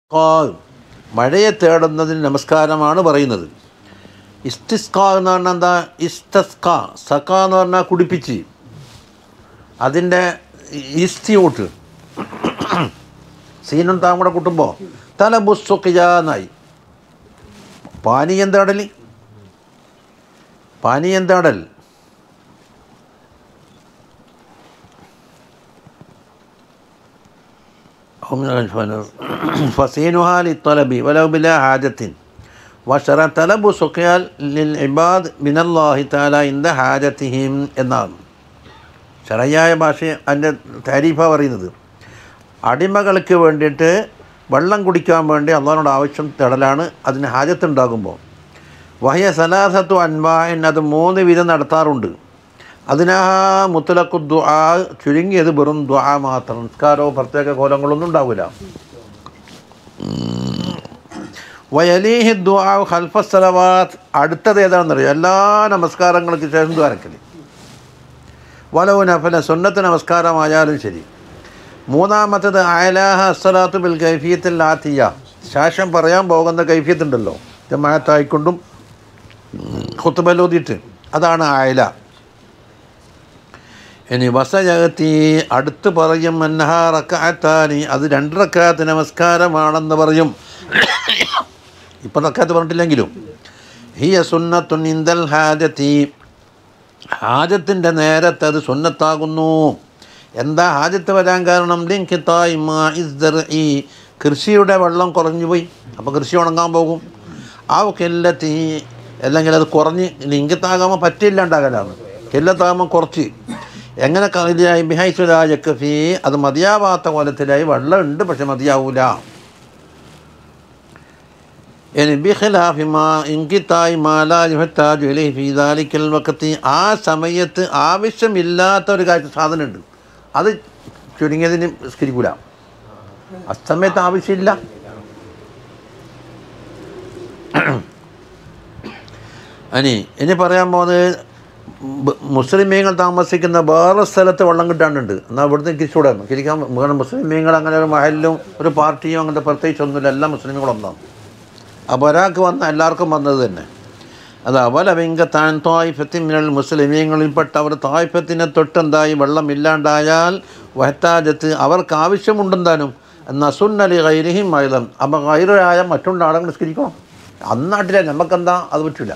ഖാ, മഴയെ തേടുന്നതിന് നമസ്കാരമാണ് പറയുന്നത് ഇസ്തിസ്ക എന്ന് പറഞ്ഞാൽ എന്താ ഇസ്തസ്ക സക എന്ന് പറഞ്ഞാൽ കുടിപ്പിച്ച് അതിൻ്റെ ഇസ്തിയൂട്ട് സീനും താം കൂടെ കൂട്ടുമ്പോൾ തലബുസ്സുക്കിയാന്നായി പാനീയം തേടൽ പാനീയം തേടൽ ഫസീനുഹാ ലിത്തലബി വലൗ ബിലാ ഹാജത്തിൻ വഷറ തലബു സുഖയാൽ ലിൽ ഇബാദ് മിനല്ലാഹി താല ഇന്ദ ഹാജത്തിഹിം എന്നാണ് ശരയായ ഭാഷ അതിൻ്റെ താരീഫ പറയുന്നത് അടിമകൾക്ക് വേണ്ടിയിട്ട് വെള്ളം കുടിക്കാൻ വേണ്ടി അള്ളാഹിനോട് ആവശ്യം തേടലാണ് അതിന് ഹാജത്തുണ്ടാകുമ്പോൾ വഹയ സലാസത്തു അൻവാൻ അത് മൂന്ന് വിധം നടത്താറുണ്ട് അതിനാ മുത്തലക്കു ദ്വാ ചുരുങ്ങിയത് വെറും ദ്വാ മാത്രം നിസ്കാരമോ പ്രത്യേക കോലങ്ങളൊന്നും ഉണ്ടാവില്ല വയലീഹി ദ്വാ ഖൽഫ സലവാത്ത് അടുത്തത് ഏതാണെന്നറിയാം എല്ലാ നമസ്കാരങ്ങൾക്ക് ശേഷം ദ്വാരക്കൽ വലവ് നഫല സുന്നത്ത് നമസ്കാരമായാലും ശരി മൂന്നാമത്തത് അയലാഹ അസ്സലാത്തു ബിൽ കൈഫിയത്തിൽ ആത്തിയ ശേഷം പറയാൻ പോകുന്ന കൈഫിയത്തുണ്ടല്ലോ ജമാഅത്തായിക്കൊണ്ടും ഖുത്തുബലോദിയിട്ട് അതാണ് അയല ഇനി വസജഗത്തി അടുത്ത് പറയും മന്നഹ റക്കാത്താനി അത് രണ്ട് റക്കാത്ത് നമസ്കാരമാണെന്ന് പറയും ഇപ്പം റക്കാത്ത് പറഞ്ഞിട്ടില്ലെങ്കിലും ഹിയ സുന്നത്തുൻ ഇന്ദൽ ഹാജത്തി ഹാജത്തിൻ്റെ നേരത്ത് അത് സുന്നത്താകുന്നു എന്താ ഹാജത്ത് വരാൻ കാരണം ലിങ്കിത്തായി മാ ഇസ്ദർ ഈ കൃഷിയുടെ വെള്ളം കുറഞ്ഞു പോയി അപ്പോൾ കൃഷി ഉണങ്ങാൻ പോകും ആ കില്ലത്തി അല്ലെങ്കിൽ അത് കുറഞ്ഞ് ലിങ്കത്താകുമ്പോൾ പറ്റില്ലാണ്ടാകലാണ് കില്ലത്താകുമ്പോൾ കുറച്ച് എങ്ങനെ കവിതയായി ബിഹൈസുരാജക്ക് ഫീ അത് മതിയാവാത്ത കോലത്തിലായി വെള്ളം ഉണ്ട് പക്ഷെ മതിയാവൂല ഇനി ബിഖിലാഫി മാ ഇങ്കിത്തായി മാലാജുഹത്താജു ഇലൈഹി ഫീ ദാലിക്കൽ വക്കത്തി ആ സമയത്ത് ആവശ്യമില്ലാത്ത ഒരു കാര്യം സാധനമുണ്ട് അത് ചുരുങ്ങിയതിന് സ്കരിക്കൂല അസ്തമയത്ത് ആവശ്യമില്ല അനി ഇനി പറയാൻ പോകുന്നത് ബ- മുസ്ലിമീങ്ങൾ താമസിക്കുന്ന വേറെ സ്ഥലത്ത് വെള്ളം കിട്ടാണ്ടുണ്ട് എന്നാൽ ഇവിടുന്ന് കിരിച്ചൂടെ കിരിക്കാൻ കാരണം മുസ്ലിമീങ്ങൾ അങ്ങനെ ഒരു മഹലിലും ഒരു പാർട്ടിയും അങ്ങനത്തെ പ്രത്യേകിച്ച് ഒന്നുമില്ല എല്ലാ മുസ്ലിമുകളും ഒന്നാണ് അപ്പോൾ ഒരാൾക്ക് വന്ന എല്ലാവർക്കും വന്നത് തന്നെ അത് അവലവിങ്ക താൻ തായ്ഫത്തി മിനൽ മുസ്ലിമീങ്ങളിൽപ്പെട്ട അവർ തായ്ഫത്തിനെ തൊട്ടെന്തായി വെള്ളം ഇല്ലാണ്ടായാൽ വഹത്താജത്ത് അവർക്ക് ആവശ്യമുണ്ടെന്താനും നസുന്നലി ഗൈരിഹിം മൈലം അപ്പോൾ ഗൈറായ മറ്റുള്ള ആളുകൾ നിസ്കരിക്കണം അന്നാട്ടിലെ നമുക്കെന്താ അത് പറ്റില്ല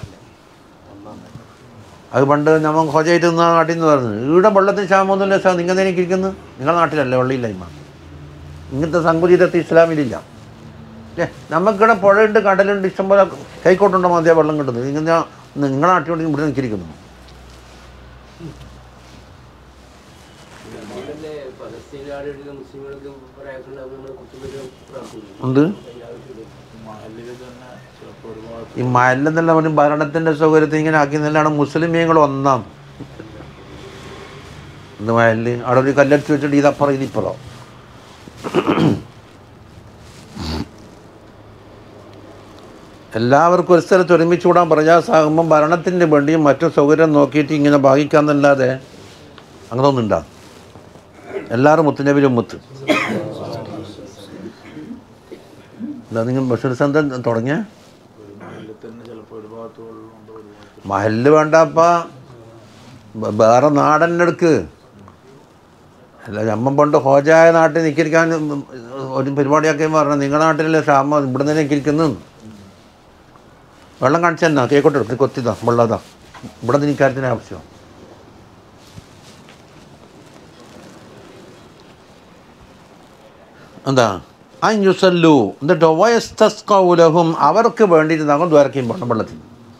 അത് പണ്ട് നമ്മൾ ഹോജയായിട്ട് നിന്ന നാട്ടിൽ നിന്ന് പറഞ്ഞു ഇവിടെ വെള്ളത്തിന് ക്ഷാമമൊന്നുമില്ല സാർ നിങ്ങൾ എനിക്ക് ഇരിക്കുന്നത് നിങ്ങളുടെ നാട്ടിലല്ലേ വെള്ളമില്ലായ്മ ഇങ്ങനത്തെ സങ്കുചിതത്തെ ഇസ്ലാമിലില്ല ഏ നമുക്കിവിടെ പുഴയുണ്ട് കടലുണ്ട് ഇഷ്ടംപോലെ കൈക്കോട്ടുണ്ടോ മതിയാ വെള്ളം കിട്ടുന്നത് ഇങ്ങനെ നിങ്ങളുടെ നാട്ടിൽ കൊണ്ട് ഇവിടെ നിൽക്കിരിക്കുന്നു ഇതിലെ പലസ്തീനിലാടുന്ന മുസ്ലിങ്ങൾക്ക് പ്രയാസമുണ്ടാകും നമ്മൾ കുത്തുബലും പ്രാർത്ഥിക്കും എന്ത് മഹലിൽ തന്നെ ചിലപ്പോൾ ഒരുപാട് ഈ മല്ലെന്നല്ല പറഞ്ഞ് ഭരണത്തിൻ്റെ സൗകര്യത്തിൽ ഇങ്ങനെ ആക്കിയെന്നല്ലാണ് മുസ്ലിമീങ്ങൾ ഒന്നാം എന്ത് മയല് അവിടെ ഒരു കല്ലടിച്ച് വെച്ചിട്ട് ഇതപ്പുറം ഇതിപ്പുറം എല്ലാവർക്കും ഒരു സ്ഥലത്ത് ഒരുമിച്ച് കൂടാൻ പ്രയാസമാകുമ്പം ഭരണത്തിൻ്റെ വേണ്ടിയും മറ്റു സൗകര്യം നോക്കിയിട്ട് ഇങ്ങനെ ഭാഗിക്കാന്നല്ലാതെ അങ്ങനെ ഒന്നുണ്ടാ എല്ലാവരും മുത്തുനബിലും മുത്ത് എന്താ നിങ്ങൾ ബഷീർ സന്തൻ തുടങ്ങിയ മഹലിൽ തന്നെ ചിലപ്പോൾ ഒരു ഭാഗത്ത് വെള്ളമുണ്ട് ഒരു ഭാഗത്ത് മഹല് വേണ്ടപ്പ ബ- വേറെ നാടനെടുക്ക് അല്ല ഞമ്മ പണ്ട് ഹോജായ നാട്ടിൽ നിൽക്കിരിക്കാൻ ഒരു പരിപാടിയൊക്കെ പറഞ്ഞു നിങ്ങളുടെ നാട്ടിലെ ക്ഷാമ ഇവിടെ നിന്ന് നിൽക്കിരിക്കുന്നു വെള്ളം കാണിച്ചു തന്നാ കേക്കോട്ടെ എടുത്ത് കൊത്തിതാ വെള്ളതാ ഇവിടെ നിന്ന് ഇക്കാര്യത്തിന് ആവശ്യം എന്താ അഞ്ഞുസല്ലു എന്നിട്ടോ വയസ്തസ്കൗലഹും അവർക്ക് വേണ്ടിയിട്ട് നമ്മൾ ദ്വാരക്കയും പോകണം വെള്ളത്തിൽ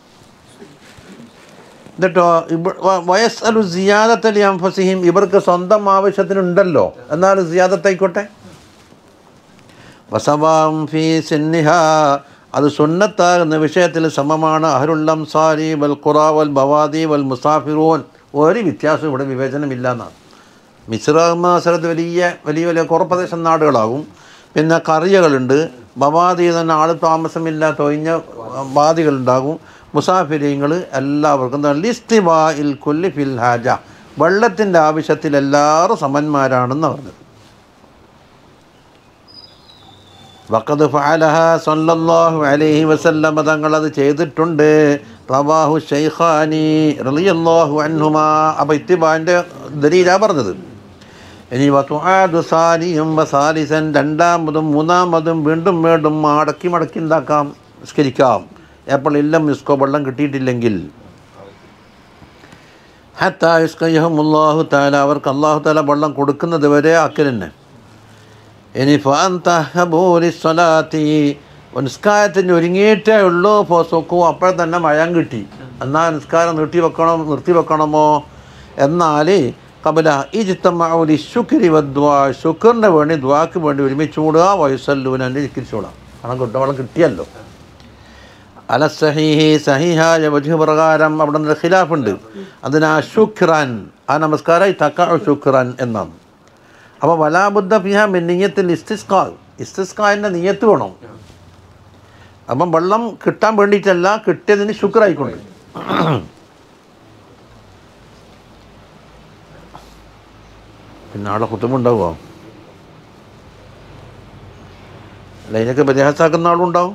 എന്നിട്ടോ വയസ് അലു സിയാദത്തലി അംഫസിഹിം ഇവർക്ക് സ്വന്തം ആവശ്യത്തിനുണ്ടല്ലോ എന്നാലും സിയാദത്തായിക്കോട്ടെ വസവാം ഫി സിന്നിഹ അത് സുന്നത്താകുന്ന വിഷയത്തിൽ സമമാണ് അഹരുള്ളം സാരി വൽ ഖുറ വൽ ബവാദി വൽ മുസാഫിറൂൻ ഒരു വ്യത്യാസം ഇവിടെ വിവേചനമില്ല എന്നാണ് മിശ്രമാസരത്ത് വലിയ വലിയ വലിയ കുറപ്രദേശം നാടുകളാകും പിന്നെ കറിയകളുണ്ട് ബവാദി തന്നെ ആൾ താമസമില്ലാത്ത ഒഴിഞ്ഞ ബാദികളുണ്ടാകും മുസാഫിരിങ്ങൾ എല്ലാവർക്കും ലിസ്തി വാ ഇൽ കൊല്ലി ഫിൽ ഹാജ വെള്ളത്തിൻ്റെ ആവശ്യത്തിൽ എല്ലാവരും സമന്മാരാണെന്ന് പറഞ്ഞത് വഖദ് ഫഅലഹ സല്ലല്ലാഹു അലൈഹി വസല്ലമ തങ്ങളത് ചെയ്തിട്ടുണ്ട് റവാഹു ഷൈഖാനി റളിയല്ലാഹു അൻഹുമാ അപ്പോൾ ഇത്തിബാൻ്റെ ദലീലാ പറഞ്ഞത് ഇനി വത്തുആദു സാലിയും വസാലിസൻ രണ്ടാമതും മൂന്നാമതും വീണ്ടും വീണ്ടും മടക്കി മടക്കി ഉണ്ടാക്കാം നിസ്കരിക്കാം എപ്പോൾ ഇല്ല മിസ്കോ വെള്ളം കിട്ടിയിട്ടില്ലെങ്കിൽ ഹത്തായുസ്കയ്യഹമുല്ലാഹു താല അവർക്ക് അള്ളാഹു താല വെള്ളം കൊടുക്കുന്നത് വരെ ആക്കൽ തന്നെ ഇനി ഫാൻതഹബൂലിസ്വലാത്തി നിസ്കാരത്തിന് ഒരുങ്ങിയിട്ടേ ഉള്ളൂ ഫോസോക്കു അപ്പോൾ തന്നെ മഴം കിട്ടി എന്നാൽ നിസ്കാരം നിർത്തി വെക്കണം നിർത്തി വെക്കണമോ എന്നാൽ കബല ഈ ചിത്തമാവലി ശുക്രി വദ്വാ ശുക്രിൻ്റെ വേണ്ടി ദ്വാക്ക് വേണ്ടി ഒരുമിച്ച് കൂടുക വയസ്സല്ലൂനെ ചികിത്സോളാം കാരണം കുട്ടവളം കിട്ടിയല്ലോ അല സഹീഹി സഹീഹായ വജു പ്രകാരം അവിടെ നിന്ന് ഖിലാഫുണ്ട് അതിന് ആ ശുക്രാൻ ആ നമസ്കാരം തക്ക ശുക്രാൻ എന്നാണ് അപ്പോൾ വലാബുദ്ധ ഫിഹ മിന്നിയത്തിൽ ഇസ്തിസ്കാ ഇസ്തിസ്കാൻ്റെ നിയത്ത് വേണം അപ്പം വെള്ളം കിട്ടാൻ വേണ്ടിയിട്ടല്ല കിട്ടിയതിന് ശുക്രായിക്കൊണ്ട് പിന്നെ ആളെ കുത്തുമുണ്ടാവുമോ അല്ല ഇതിനൊക്കെ പരിഹാസമാക്കുന്ന ആളുണ്ടാവും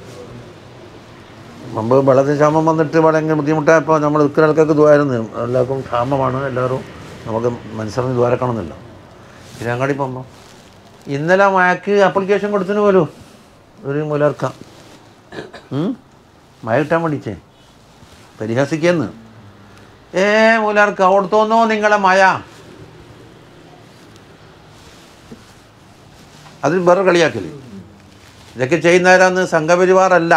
മുമ്പ് വെള്ളത്തിന് ക്ഷാമം വന്നിട്ട് വളരെ ബുദ്ധിമുട്ടായപ്പോൾ നമ്മൾ ഇത്ര ആൾക്കാർക്ക് ദ്വാരുന്നു എല്ലാവർക്കും ക്ഷാമമാണ് എല്ലാവരും നമുക്ക് മനസ്സിലാക്കി ദ്വാരക്കണമെന്നില്ല തിരുവങ്ങാടി പോകുമ്പോൾ ഇന്നലെ മഴക്ക് അപ്ലിക്കേഷൻ കൊടുത്തിന് പോലും ഒരു മുലർക്ക മഴ കിട്ടാൻ വേണ്ടിച്ചേ പരിഹസിക്കുന്നു ഏ മുലർക്ക അവിടുത്തോന്നോ നിങ്ങളെ മഴ അതിൽ വേറെ കളിയാക്കല് ഇതൊക്കെ ചെയ്യുന്നവരാന്ന് സംഘപരിവാറല്ല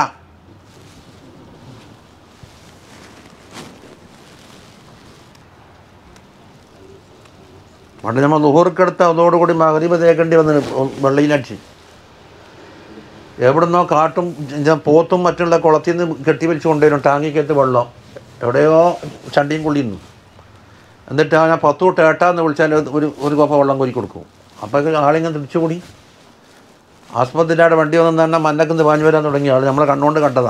പണ്ട് നമ്മൾ ലുഹൂർക്കെടുത്ത് അതോടുകൂടി മകരീബ് തേക്കേണ്ടി വന്നു വെള്ളയിലടിച്ച് എവിടുന്നോ കാട്ടും ഇഞ്ച- പോത്തും മറ്റുള്ള കുളത്തിൽ നിന്ന് കെട്ടി വലിച്ച് കൊണ്ടുവരും ടാങ്ങിക്കകത്ത് വെള്ളം എവിടെയോ ചണ്ടിയും കുള്ളിന്നു എന്നിട്ട് അവനെ പത്ത് തൊട്ട് ഏട്ടാന്ന് വിളിച്ചാൽ ഒരു ഒരു കോപ്പ വെള്ളം കോരി കൊടുക്കും അപ്പോൾ ആളിങ്ങനെ തിരിച്ചു കൂടി ആസ്പത്രിയുടെ വണ്ടി വന്നു തന്നെ മന്നക്കുന്ന് പാഞ്ഞു വരാൻ തുടങ്ങി ആൾ നമ്മളെ കണ്ണുകൊണ്ട് കണ്ടതാ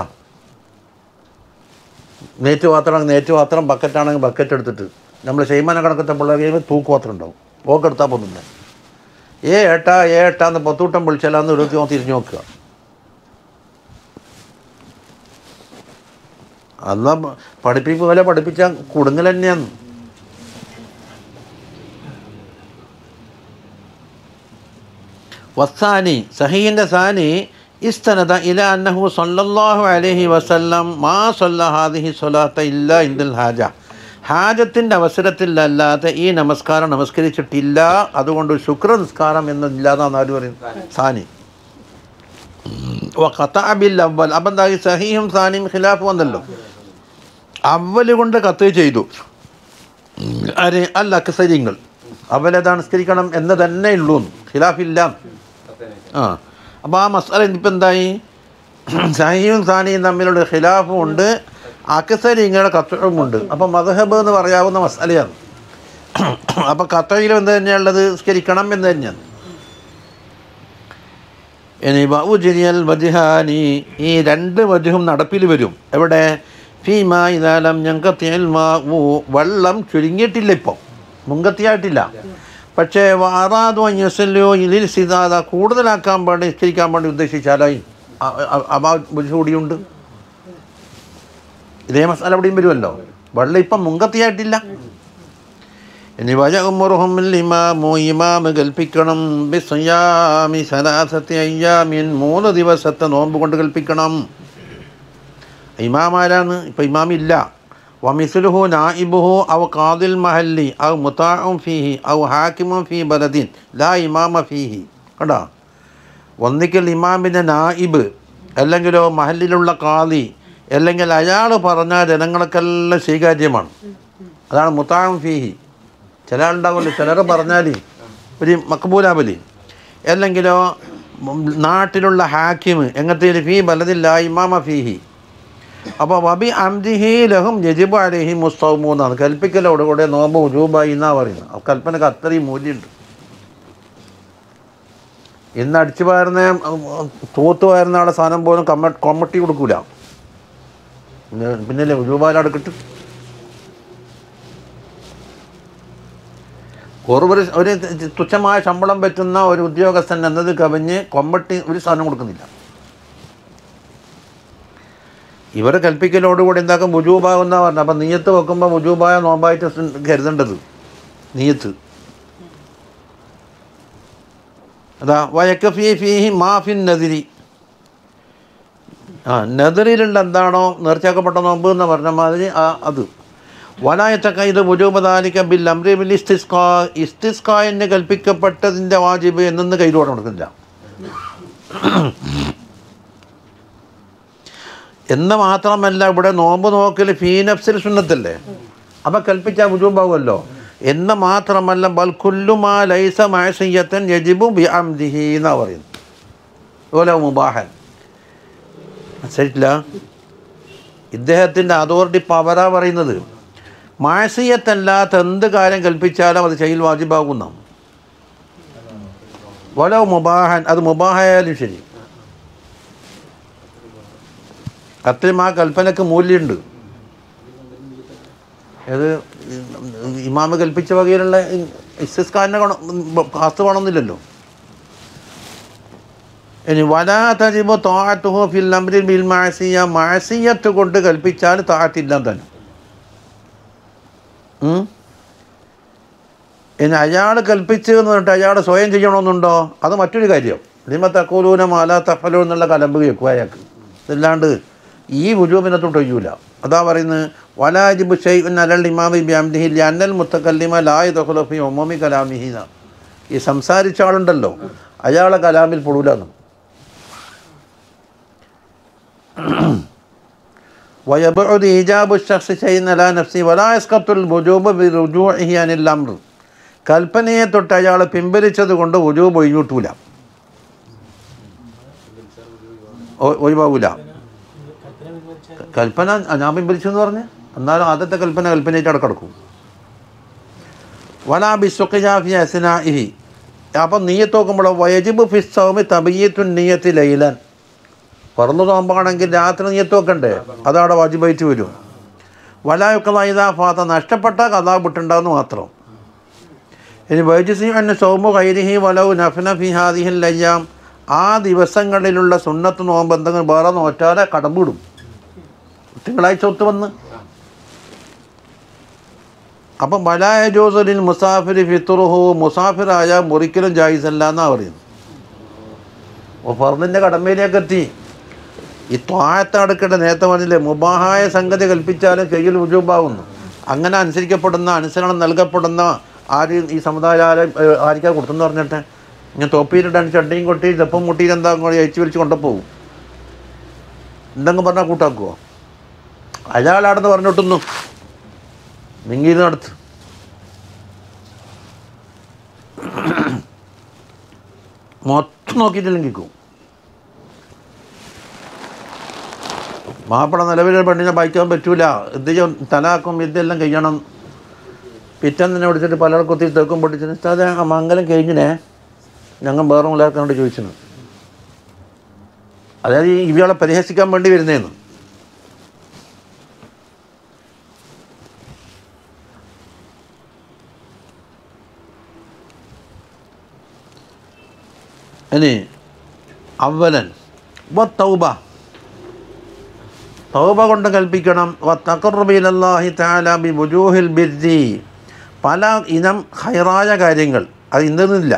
നേറ്റ് പാത്രം നേറ്റ് പാത്രം ബക്കറ്റാണെങ്കിൽ ബക്കറ്റ് എടുത്തിട്ട് നമ്മൾ ഷെയ്മാന കണക്കത്തെ പിള്ളേർ കഴിയുമ്പോൾ തൂക്ക് പാത്രം ഉണ്ടാവും പോക്കെടുത്താൽ പോകുന്നില്ല ഏ ഏട്ടാ ഏ ഏട്ടാ എന്ന് പത്തൂട്ടം വിളിച്ചാലാന്ന് ഒരു തിരിഞ്ഞു നോക്കുക അന്ന് പഠിപ്പിപ്പ് പോലെ പഠിപ്പിച്ചാൽ കുടുങ്ങൽ തന്നെയാണ് വസാനി സഹീൻ്റെ സാനി ഇസ്തനദ ഇല അന്നഹു സല്ലല്ലാഹു അലൈഹി വസല്ലം മാ സല്ല ഹാദിഹി സ്വലാത്ത ഇല്ല ഇന്ദൽ ഹാജ ഹാജത്തിൻ്റെ അവസരത്തിലല്ലാതെ ഈ നമസ്കാരം നമസ്കരിച്ചിട്ടില്ല അതുകൊണ്ട് ശുക്ര നിസ്കാരം എന്നില്ലാന്നാണ് ആര് പറയുന്നത് സാനി ഖത്താബിൽ അവൽ അപ്പം എന്താ ഈ സഹീഹും സാനിയും ഖിലാഫ് വന്നല്ലോ അവല് കൊണ്ട് കത്ത് ചെയ്തു അരെ അല്ല അക്സരിങ്ങൾ അവലതാണ് നിസ്കരിക്കണം എന്ന് തന്നെ ഉള്ളൂ ഖിലാഫില്ല ആ അപ്പോൾ ആ മസാല ഇപ്പം എന്തായി സഹിയും സാനിയും തമ്മിലുള്ള ഖിലാഫും ഉണ്ട് അക്സരിങ്ങളുടെ കത്തും ഉണ്ട് അപ്പോൾ മദഹബ് എന്ന് പറയാവുന്ന മസാലയാണ് അപ്പോൾ കത്തയിലും എന്ത് തന്നെയുള്ളത് നിസ്കരിക്കണം എന്ന് തന്നെയാണ് ഇനി ബൗജരിയൽ വജിഹാനി ഈ രണ്ട് വജുഹും നടപ്പിൽ വരും എവിടെ ഫീമ ഇതാലം ഞങ്കത്തിയൽ മാവു വെള്ളം ചുരുങ്ങിയിട്ടില്ല ഇപ്പോൾ മുങ്കത്തിയായിട്ടില്ല പക്ഷേ വാറാദോ യസല്ലോ ഇതിൽ സിതാദ കൂടുതലാക്കാൻ വേണ്ടി നിസ്കരിക്കാൻ വേണ്ടി ഉദ്ദേശിച്ചാലായി അബ കൂടിയുണ്ട് ഇതേ മസാല എവിടെയും വരുമല്ലോ വെള്ളം ഇപ്പം മുങ്കത്തിയായിട്ടില്ല ഇനി വജഉമുറുഹും ഇമാമു ഇമാമ് കൽപ്പിക്കണം ബിസ്യാമി സലാസത്തി അയ്യാമിൻ മൂന്ന് ദിവസത്തെ നോമ്പ് കൊണ്ട് കൽപ്പിക്കണം ഇമാമാരാണ് ഇപ്പം ഇമാമില്ല വമിസുലുഹു നായിബുഹു ഔ ഖാദിൽ മഹല്ലി ഔ മുത്താഉം ഫീഹി ഔ ഹാക്കിമും ഫീ ബലദിൻ ലാ ഇമാമ ഫീഹി കണ്ടോ ഒന്നിക്കൽ ഇമാമിൻ്റെ നായിബ് അല്ലെങ്കിലോ മഹല്ലിലുള്ള ഖാദി അല്ലെങ്കിൽ അയാൾ പറഞ്ഞ ജനങ്ങൾക്കെല്ലാം സ്വീകാര്യമാണ് അതാണ് മുത്താഉം ഫീഹി ചില ആളുണ്ടാവില്ല ചിലർ പറഞ്ഞാൽ ഒരു മക്ബൂലാബലി അല്ലെങ്കിലോ ഉം, നാട്ടിലുള്ള ഹാക്കിം എങ്ങനത്തെ ഫീ ബലദില്ല ഇമാമ ഫീഹി അപ്പോൾ വബി അംദിഹി ലഹും യജിബ് അലഹി മുസ്തൗമു എന്നാണ് കൽപ്പിക്കലോടുകൂടെ നോമ്പ് ഉജൂബായി എന്നാ പറയുന്നത് ആ കൽപ്പനക്ക് അത്രയും മൂല്യമുണ്ട് ഇന്ന് അടിച്ചു പാരുന്ന തൂത്ത് പാരുന്ന ആളെ സാധനം പോലും കമ്മ കൊമ്മട്ടി കൊടുക്കൂല പിന്നെ പിന്നല്ലേ ഉജൂബാലവിടെ കിട്ടും കുറവ് ഒരു ഒരു തുച്ഛമായ ശമ്പളം പറ്റുന്ന ഒരു ഉദ്യോഗസ്ഥൻ എന്നത് കവിഞ്ഞ് കൊമ്പട്ടി ഒരു സാധനം കൊടുക്കുന്നില്ല ഇവരെ കൽപ്പിക്കലോടുകൂടി എന്താക്കും മുജൂബാകുന്ന പറഞ്ഞു അപ്പം നീയത്ത് വെക്കുമ്പോൾ മുജൂബായ നോമ്പായിട്ട് സ് കരുതേണ്ടത് നീയത്ത് അതാ വയക്കഫി ഫീഹി മാഫിൻ നദിരി ആ നെതിരിലുള്ള എന്താണോ നേർച്ചയാക്കപ്പെട്ട നോമ്പ് എന്ന് പറഞ്ഞ മാതിരി ആ അത് വലായത്തക്ക ഇത് മുജൂബദാലിക്ക ബിൽ അമ്രി ബിൽ ഇസ്തിസ്കാ ഇസ്തിസ്കായിന് കൽപ്പിക്കപ്പെട്ടതിൻ്റെ വാജിബ് എന്നൊന്ന് കയ്യിലോടെ നടക്കുന്നില്ല എന്ന് മാത്രമല്ല ഇവിടെ നോമ്പ് നോക്കൽ ഫീനഫ്സിൽ സുന്നത്തല്ലേ അപ്പം കൽപ്പിച്ചാൽ മുജൂബാകുമല്ലോ എന്ന് മാത്രമല്ല ബൽഖുല്ലുമാ ലൈസ മാസിയത്തൻ യജിബു ബി അംദിഹി എന്നാണ് പറയുന്നത് അതുപോലെ മുബാഹൻ മനസ്സിലായിട്ടില്ല ഇദ്ദേഹത്തിൻ്റെ അതോറിറ്റി പവറാ പറയുന്നത് മാസിയത്തല്ലാത്ത എന്ത് കാര്യം കൽപ്പിച്ചാലും അത് ചെയ്യൽ വാജിബാകുന്ന വലോ മുബാഹൻ അത് മുബാഹായാലും ശരി അത്രയും ആ കൽപ്പനക്ക് മൂല്യമുണ്ട് ഏത് ഇമാമ് കൽപ്പിച്ച വകയിലുള്ള ഇസ്തിസ്കാരനെ കാസ്ത് വേണമെന്നില്ലല്ലോ ഇനി വലാ തജിബ് താഴത്തുഹോ ഫിൽ അമ്രിൽ ബിൽ മാസിയ മാസിയത്ത് കൊണ്ട് കൽപ്പിച്ചാൽ താഴത്തില്ല തന്നെ ഉം? ഇനി അയാൾ കൽപ്പിച്ചു എന്ന് പറഞ്ഞിട്ട് അയാൾ സ്വയം ചെയ്യണമെന്നുണ്ടോ അത് മറ്റൊരു കാര്യം ലിമ തക്കൂലൂന മാല തഫലു എന്നുള്ള കലമ്പ് കേൾക്കുക അയാൾക്ക് ഇതല്ലാണ്ട് ഈ വുജൂബിനത്തോട്ട് ഒയ്യൂല അതാ പറയുന്നത് വലാജിബ് ഷെയ്ൻ അലൽ ഇമാമി ബ്യാംദിഹി അന്നൽ മുത്തക്കല്ലിമ ലായ് ദഹുലഫി ഒമോമി കലാമിഹീന ഈ സംസാരിച്ച ആളുണ്ടല്ലോ അയാളെ കലാമിൽ പൊടൂലെന്നും ويبعد إيجاب الشخص شيئا على نفسه ولا يسقط الوجوب برجوعه عن الأمر കൽപ്പനയെ തൊട്ട് അയാൾ പിൻവലിച്ചത് കൊണ്ട് ഒഴിവ് ഒഴിഞ്ഞൂട്ടൂല ഒ- ഒഴിവാകൂല കൽപ്പന ഞാൻ പിൻവലിച്ചു എന്ന് പറഞ്ഞ് എന്നാലും ആദ്യത്തെ കൽപ്പന കൽപ്പനയായിട്ട് അവിടെ കിടക്കും വലാ ബിസുഖിജാഫി അസ്നാഇഹി അപ്പം നീയത്ത് നോക്കുമ്പോൾ വയജിബ് ഫിസ്സൗമി തബയ്യത്തുൻ നീയത്തി ലൈലൻ പറന്നു നോമ്പാണെങ്കിൽ രാത്രി നീയത്ത് വെക്കണ്ടേ അതവിടെ വാജിബായിട്ട് വരും വലായൊക്കെ ഇതാ ഫാത്ത നഷ്ടപ്പെട്ട കഥാ വിട്ടുണ്ടാകുന്നു മാത്രം ഇനി വൈജസി അന്ന സൗമു കൈരിഹി വലവ് നഫ്ന ഫി ഹാദിഹിൽ ലയ്യാം ആ ദിവസങ്ങളിലുള്ള സുന്നത്ത് നോമ്പ് എന്തെങ്കിലും വേറെ നോറ്റാലെ കടമ്പിടും തിങ്കളാഴ്ച ഒത്ത് വന്ന് അപ്പം വലായ ജോസലിൻ മുസാഫിർ ഫിത്തുറുഹു മുസാഫിറായ മുറിക്കലും ജായിസല്ല എന്നാണ് പറയുന്നത് അപ്പോൾ ഫർദിൻ്റെ കടമയിലേക്ക് എത്തി ഈ ത്വാഴത്ത് അടുക്കേണ്ട നേരത്തെ പറഞ്ഞില്ലേ മുബാഹായ സംഗതി കൽപ്പിച്ചാലും കയ്യിൽ ഉജൂബാവുന്നു അങ്ങനെ അനുസരിക്കപ്പെടുന്ന അനുസരണം നൽകപ്പെടുന്ന ആര് ഈ സമുദായ ആർക്കാ കൊടുത്തെന്ന് പറഞ്ഞിട്ട് ഞാൻ തൊപ്പിയിലിട്ടാണ് ചട്ടിയും കൊട്ടി ചെപ്പം മുട്ടിയിൽ എന്താ അയച്ചു വലിച്ച് കൊണ്ടുപോകും എന്തെങ്കിലും പറഞ്ഞാൽ കൂട്ടാക്കുമോ അയാളാടെന്ന് പറഞ്ഞിട്ടൊന്നു മിങ്ങിയത് നടത്ത് മൊത്തം നോക്കിയിട്ടില്ലെങ്കിക്കും മാപ്പിള നിലവിലെ പെണ്ണിനെ വായിക്കാൻ പറ്റൂല ഇത് ചെയ്യും, തലാക്കും ഇതെല്ലാം കഴിയണം പിറ്റേന്ന് തന്നെ വിളിച്ചിട്ട് പലരെ കുത്തി തേക്കും പൊട്ടിച്ചിട്ട് ഉസ്താദേ ആ മംഗലം കഴിഞ്ഞിനെ ഞങ്ങൾ വേറെ മുല്ലാർക്കനോട് ചോദിച്ചു അതായത് ഈ ഇവളെ പരിഹസിക്കാൻ വേണ്ടി വരുന്നതെന്ന് ഇനി അവലൻ വ തൗബ തൗബ കൊണ്ട് കൽപ്പിക്കണം വ തഖറുബിലല്ലാഹി തആല ബി വുജൂഹിൽ ബിർരി പല ഇനം ഹൈറായ കാര്യങ്ങൾ അത് ഇന്നില്ല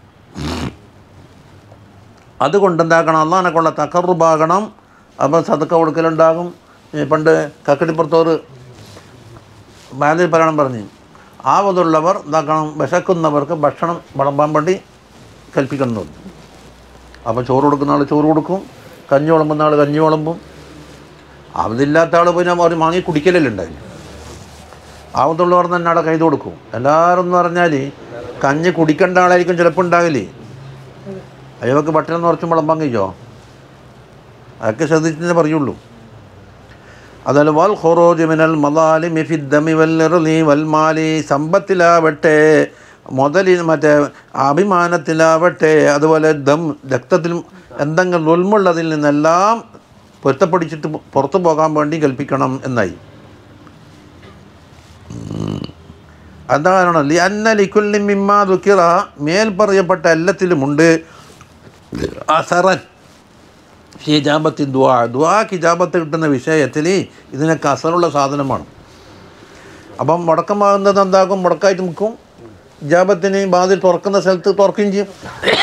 അതുകൊണ്ട് എന്താക്കണം അള്ളാഹിനെ കൊള്ള തക്കറുബാകണം അപ്പം സതുക്ക കൊടുക്കലുണ്ടാകും ഈ പണ്ട് കക്കടിപ്പുറത്തോറ് ബാലിൽ പറയണം പറഞ്ഞ് ആവതുള്ളവർ എന്താക്കണം വിശക്കുന്നവർക്ക് ഭക്ഷണം വിളമ്പാൻ വേണ്ടി കൽപ്പിക്കണം എന്ന് പറഞ്ഞു അപ്പോൾ ചോറ് കൊടുക്കുന്ന ആൾ ചോറ് കൊടുക്കും കഞ്ഞി വിളമ്പുന്ന ആൾ കഞ്ഞി വിളമ്പും അതില്ലാത്ത ആൾ പിന്നെ ഒരു മാങ്ങി കുടിക്കലല്ലേ ഉണ്ടായി ആവത്തുള്ളവർ തന്നെ അവിടെ കൈത് കൊടുക്കും എല്ലാവരും എന്ന് പറഞ്ഞാൽ കഞ്ഞി കുടിക്കേണ്ട ആളായിരിക്കും ചിലപ്പോൾ ഉണ്ടാകില്ലേ അയ്യവക്ക് ഭക്ഷണം കുറച്ചും വിളമ്പാൻ കഴിയോ അതൊക്കെ ശ്രദ്ധിച്ചേ പറയുള്ളൂ അതല്ല വൽ ഖുറൂജ് മിനൽ മലാലി മിഫിദ്ദമി വൽ വൽ മാലി സമ്പത്തിലാവട്ടെ മുതലിൽ മറ്റേ അഭിമാനത്തിലാവട്ടെ അതുപോലെ ദം രക്തത്തിലും എന്തെങ്കിലും ഉൾമുള്ളതിൽ നിന്നെല്ലാം പൊരുത്തപ്പിടിച്ചിട്ട് പുറത്തു പോകാൻ വേണ്ടി കൽപ്പിക്കണം എന്നായി എന്താ കാരണം ലി അന്ന ലിക്കുല്ലി മിമ്മാ ദുക്കിറ മേൽ പറയപ്പെട്ട എല്ലാത്തിലുമുണ്ട് അസറൻ ഹിജാബത്തി ദ്വാ ദ്വാ ഹിജാബത്ത് കിട്ടുന്ന വിഷയത്തിൽ ഇതിനൊക്കെ അസറുള്ള സാധനമാണ് അപ്പം മുടക്കമാകുന്നത് എന്താകും മുടക്കായിട്ട് നിൽക്കും ഹിജാബത്തിന് ബാതിൽ തുറക്കുന്ന സ്ഥലത്ത് തുറക്കുകയും ചെയ്യും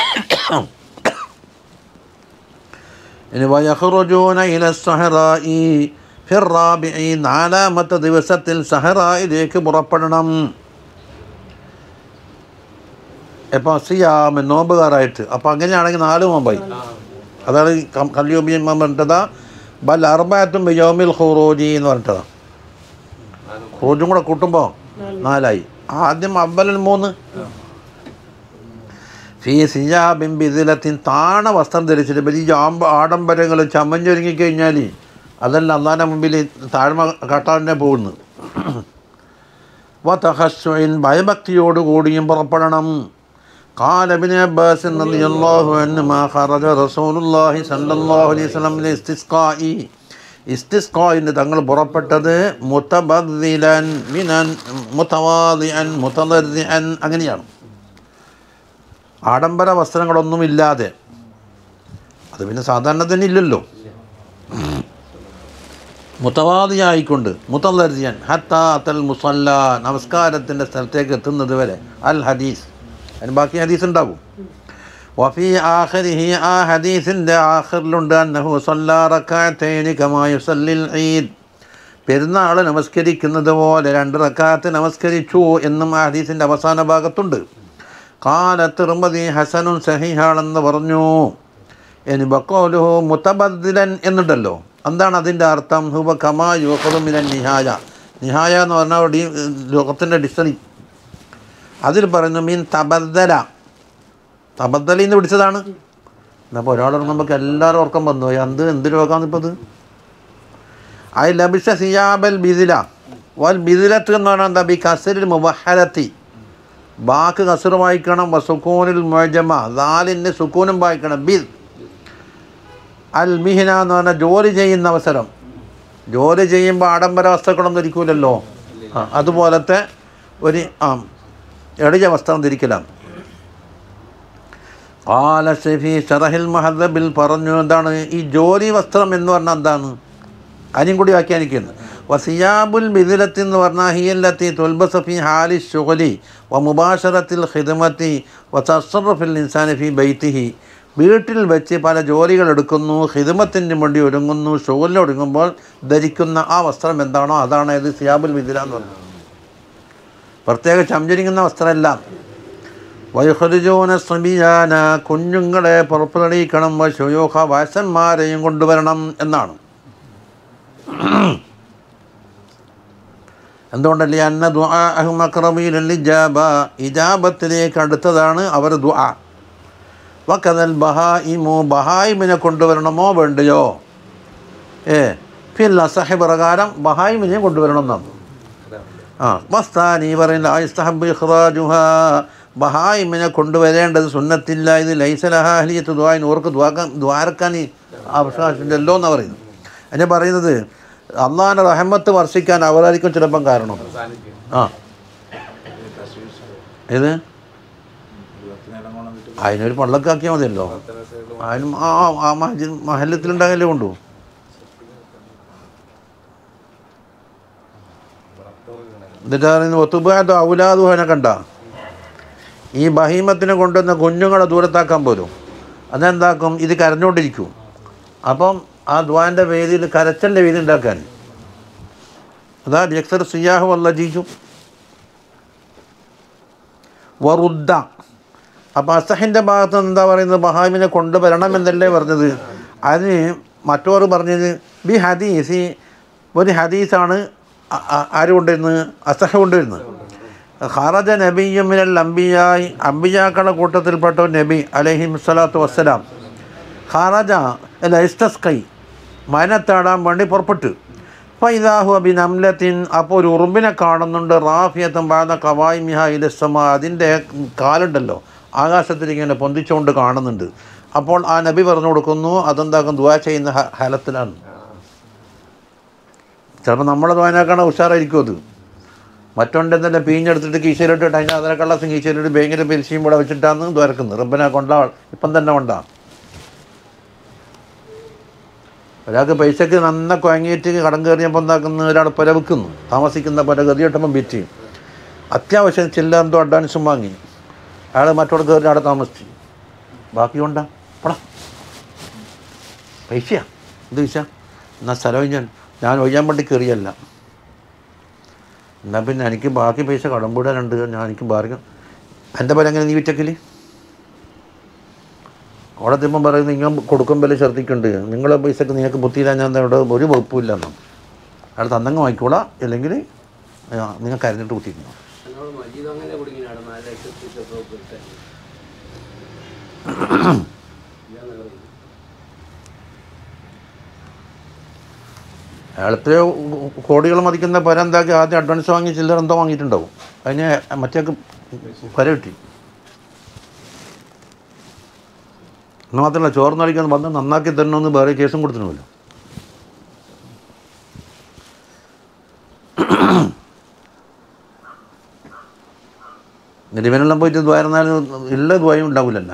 ഇനി വയഹ്റുജൂന ഇല സഹറായി ഫിറാബിഇ നാലാമത്തെ ദിവസത്തിൽ സഹറായിലേക്ക് പുറപ്പെടണം എപ്പോൾ സിയാമ നോമ്പുകാരായിട്ട് അപ്പോൾ അങ്ങനെയാണെങ്കിൽ നാല് നോമ്പായി അതാണ് ഈ കം- കല്യൂബിയൻ പറഞ്ഞിട്ടതാ ബൽ അർബാത്തും യോമിൽ ഖുറൂജി എന്ന് പറഞ്ഞിട്ടതാ ഖുറൂജും കൂടെ കൂട്ടുമ്പോൾ നാലായി ആദ്യം അവലൽ മൂന്ന് ഫീ സിയാബിൻ ബിദിലത്തിൻ താണ വസ്ത്രം ധരിച്ചിട്ട് വലിയ ആമ്പ ആഡംബരങ്ങൾ ചമ്മഞ്ഞൊരുങ്ങി കഴിഞ്ഞാൽ അതല്ല അള്ളാൻ്റെ മുമ്പിൽ താഴ്മ കാട്ടാനെ പോകുന്നു വതഹസ്സുഇൻ ഭയഭക്തിയോട് കൂടിയും പുറപ്പെടണം قال ابن عباس رضي الله عنهما خرج رسول الله صلى الله عليه وسلم للاستسقاء ഇസ്തിസ്കായിന് തങ്ങൾ പുറപ്പെട്ടത് മുത്തബദ്ദിലൻ മിനൻ മുത്തവാദിഅൻ മുതദർദിഅൻ അങ്ങനെയാണ് ആഡംബര വസ്ത്രങ്ങളൊന്നുമില്ലാതെ അത് പിന്നെ സാധാരണ തന്നെ ഇല്ലല്ലോ മുത്തവാദിയായിക്കൊണ്ട് മുത്തലർജിയൻ ഹത്ത അത്തൽ മുസല്ല നമസ്കാരത്തിൻ്റെ സ്ഥലത്തേക്ക് എത്തുന്നത് വരെ അൽ ഹദീസ് അതിന് ബാക്കി ഹദീസ് ഉണ്ടാകും വഫി ആഖിരിഹി ആ ഹദീസിൻ്റെ ആഖിറിലുണ്ട് അന്നഹു സല്ലാ റക്കാത്തൈനി കമാ യുസല്ലിൽ ഈദ് പെരുന്നാൾ നമസ്കരിക്കുന്നത് പോലെ രണ്ട് റക്കാത്ത് നമസ്കരിച്ചു എന്നും ആ ഹദീസിൻ്റെ അവസാന ഭാഗത്തുണ്ട് കാല തിറുമതി ഹസനുൻ സഹിഹാണെന്ന് പറഞ്ഞു ഇനി ബക്കോലുഹു മുത്തബദ്ദിലൻ എന്നുണ്ടല്ലോ എന്താണ് അതിൻ്റെ അർത്ഥം ഹുബ കമാ യുഹുമിനൻ നിഹായ നിഹായ എന്ന് പറഞ്ഞാൽ ഡി ലോകത്തിൻ്റെ ഡിക്ഷണറി അതിൽ പറയുന്നു മീൻ തബദ്ദല തബദ്ദലിൽ നിന്ന് പിടിച്ചതാണ് എന്നപ്പോൾ ഒരാൾ നമുക്ക് എല്ലാവരും ഉറക്കം വന്നു പോയി എന്ത് എന്ത് രോഗമാണ് ഇപ്പോൾ ഇത് ഐ ലബിഷ സിയാബൽ ബിദില വൽ ബിദിലത്ത് എന്ന് പറഞ്ഞാൽ എന്താ ബി കസരിൽ മുബഹലത്തി ബാക്ക് കസർ വായിക്കണം വസുക്കൂനിൽ മൊജമ ദാലിന് സുക്കൂനും വായിക്കണം ബിദ് അൽ മിഹിന എന്ന് പറഞ്ഞാൽ ജോലി ചെയ്യുന്ന അവസരം ജോലി ചെയ്യുമ്പോൾ ആഡംബര വസ്തുക്കളൊന്നും ധരിക്കൂലല്ലോ ആ അതുപോലത്തെ ഒരു ആ എളിയ വസ്ത്രം ധരിക്കലാണ് ആല ഷെഫി ഷറഹിൽ മഹദബിൽ പറഞ്ഞു എന്താണ് ഈ ജോലി വസ്ത്രം എന്ന് പറഞ്ഞാൽ എന്താണ് അതിനും കൂടി വ്യാഖ്യാനിക്കുന്നു വസിയാബുൽ ബിദിലത്തി എന്ന് പറഞ്ഞാൽ ഹിയല്ലത്തി തുൽബസഫി ഹാലി ഷുഹലി വ മുബാഷറത്തിൽ ഹിദമത്തി വ തസ്റഫിൽ ഇൻസാനി ഫി ബൈത്തിഹി വീട്ടിൽ വെച്ച് പല ജോലികൾ എടുക്കുന്നു ഹിദമത്തിന് വേണ്ടി ഒരുങ്ങുന്നു ഷുഗലിൽ ഒരുങ്ങുമ്പോൾ ധരിക്കുന്ന ആ വസ്ത്രം എന്താണോ അതാണ് ഇത് സിയാബുൽ ബിദില എന്ന് പറയുന്നത് പ്രത്യേക ചംചരിക്കുന്ന വസ്ത്രമല്ല വൈഹുജോന സ്രമിയാന കുഞ്ഞുങ്ങളെ പുറപ്പെടുവിക്കണം വശുയോഹ വയസ്സന്മാരെയും കൊണ്ടുവരണം എന്നാണ് എന്തുകൊണ്ടല്ലേ അന്ന ദുആഹും അക്രമീലി ഇജാബ ഇജാബത്തിലേക്ക് അടുത്തതാണ് അവർ ദുആ വക്കതൽ ബഹായിമോ ബഹായിമിനെ കൊണ്ടുവരണമോ വേണ്ടയോ ഏ ഫിൽ അസഹി പ്രകാരം ബഹായിമിനെ കൊണ്ടുവരണം എന്നാണ് ആ മസ്താനി പറയുന്ന ആയിസ്തഹബ് ഇഖ്റാജുഹ ബഹായിമിനെ കൊണ്ടുവരേണ്ടത് സുന്നത്തില്ല ഇത് ലൈസലഹാലിയത്ത് ദ്വായിന് ഓർക്ക് ദ്വാക്കാൻ ദ്വാരക്കാൻ അവകാശമില്ലല്ലോ എന്നാണ് പറയുന്നത് അതിനെ പറയുന്നത് അള്ളാഹാൻ്റെ റഹമത്ത് വർഷിക്കാൻ അവരായിരിക്കും ചിലപ്പം കാരണം ആ ഏത് ഇരുപത്തിനേരം കൊണ്ടിട്ട് അതിനൊരു പള്ളക്കാക്കിയാൽ മതിയല്ലോ അതിനും ആ ആ- ആ മഹജി മഹല്ലത്തിലുണ്ടാകല്ലേ കൊണ്ടു എന്നിട്ട് ഒത്തുപാത്ത ഔലാദുഹനെ കണ്ട ഈ ബഹീമത്തിനെ കൊണ്ടുവന്ന കുഞ്ഞുങ്ങളെ ദൂരത്താക്കാൻ പോലും അതെന്താക്കും ഇത് കരഞ്ഞുകൊണ്ടിരിക്കും അപ്പം ആ ദ്വാൻ്റെ വേദിയിൽ കരച്ചൻ്റെ വേദി ഉണ്ടാക്കാൻ അതാ ജക്സർ സിയാഹു വല്ല ജീച്ചു വറുദ്ദ അപ്പോൾ അസഹിൻ്റെ ഭാഗത്ത് നിന്ന് എന്താ പറയുന്നത് ബഹാമിനെ കൊണ്ടുവരണമെന്നല്ലേ പറഞ്ഞത് അതിന് മറ്റോർ പറഞ്ഞത് ബി ഹദീസ് ഒരു ഹദീസാണ് അ- അ- ആര് കൊണ്ടുവരുന്നത് അസഹ കൊണ്ടുവരുന്നത് ഖറജ നബിയുമിനൽ അംബിയായി അംബിയാക്കളുടെ കൂട്ടത്തിൽപ്പെട്ട ഒരു നബി അലഹിം സ്വലാത്തു വസ്സലാം ഖറജ അല്ല ഇസ്തസ്കൈ മയനത്താടാൻ വേണ്ടി പുറപ്പെട്ടു ഫൈദാഹു അബിൻ അംലത്തിൻ അപ്പോൾ ഒരു ഉറുമ്പിനെ കാണുന്നുണ്ട് റാഫിയത്തും പാത കവായ് മിഹ ഇലസ്സമ അതിൻ്റെ കാലുണ്ടല്ലോ ആകാശത്തിലേക്ക് ഇങ്ങനെ പൊന്തിച്ചുകൊണ്ട് കാണുന്നുണ്ട് അപ്പോൾ ആ നബി പറഞ്ഞു കൊടുക്കുന്നു അതെന്താക്കും ദുവാ ചെയ്യുന്ന ഹ- ഹലത്തിലാണ് ചിലപ്പോൾ നമ്മളെ ദ്വാനക്കാണ് ഉഷാറായിരിക്കും അത് മറ്റൊൻ്റെ തന്നെ പീഞ്ഞെടുത്തിട്ട് കീശയിലിട്ടിട്ട് അതിൻ്റെ അതിനെ കള്ളസും കീശയിലിട്ട് ഭയങ്കര പെരിശയും കൂടെ വെച്ചിട്ടാണ് ദ്വരക്കുന്നത് റബ്ബനെ കൊണ്ടാ ഇപ്പം തന്നെ കൊണ്ടാ ഒരാൾക്ക് പൈസക്ക് നന്ന കുഴങ്ങിയിട്ട് കടം കയറിയപ്പോൾ എന്താക്കുന്നു ഒരാൾ പുര വിൽക്കുന്നു താമസിക്കുന്ന പുര കയറിയിട്ടപ്പം ബിറ്റ് ചെയ്യും അത്യാവശ്യം ചില്ല എന്തോ അഡ്വാൻസും വാങ്ങി അയാൾ മറ്റോട് കയറി അവിടെ താമസിച്ചു ബാക്കി കൊണ്ടാ പടാ പൈസയാ എന്ത് പൈസ എന്നാൽ സ്ഥലം ഞാൻ ഞാൻ ഒഴിയാൻ വേണ്ടി കയറിയല്ല എന്നാൽ പിന്നെ എനിക്ക് ബാക്കി പൈസ കടം കൂടാനുണ്ട് ഞാൻ എനിക്ക് ബാക്കി എൻ്റെ പോലെ എങ്ങനെ നീ വിറ്റക്കില്ലേ അവിടെ എത്തുമ്പം പറയുന്നത് നിങ്ങൾ കൊടുക്കുമ്പോൾ ശ്രദ്ധിക്കുന്നുണ്ട് നിങ്ങളെ പൈസക്ക് നിങ്ങൾക്ക് ബുദ്ധിയില്ല ഞാൻ ഇവിടെ ഒരു വകുപ്പില്ല എന്നും അയാൾ തന്നങ്ങ് വാങ്ങിക്കോളാം അല്ലെങ്കിൽ നിങ്ങൾ കരഞ്ഞിട്ട് കുത്തിയിരുന്നു എന്നോട് മജീദ് അങ്ങനെ കുടുങ്ങിനാണ് നാല് ലക്ഷത്തി കിട്ടാൻ അയാൾ എത്രയോ കോടികൾ മതിക്കുന്ന പര എന്താക്കി ആദ്യം അഡ്വാൻസ് വാങ്ങി ചില്ലറ എന്തോ വാങ്ങിയിട്ടുണ്ടാവും അതിന് മറ്റേക്ക് പര കിട്ടി എന്ന് മാത്രമല്ല ചോർന്ന് കളിക്കാൻ വന്ന് നന്നാക്കി തരണമെന്ന് വേറെ കേസും കൊടുത്തിട്ടുമില്ല നിലവിലെല്ലാം പോയിട്ട് ദ്വാരുന്നാലും ഉള്ള ദ്വായും ഉണ്ടാവില്ലല്ലോ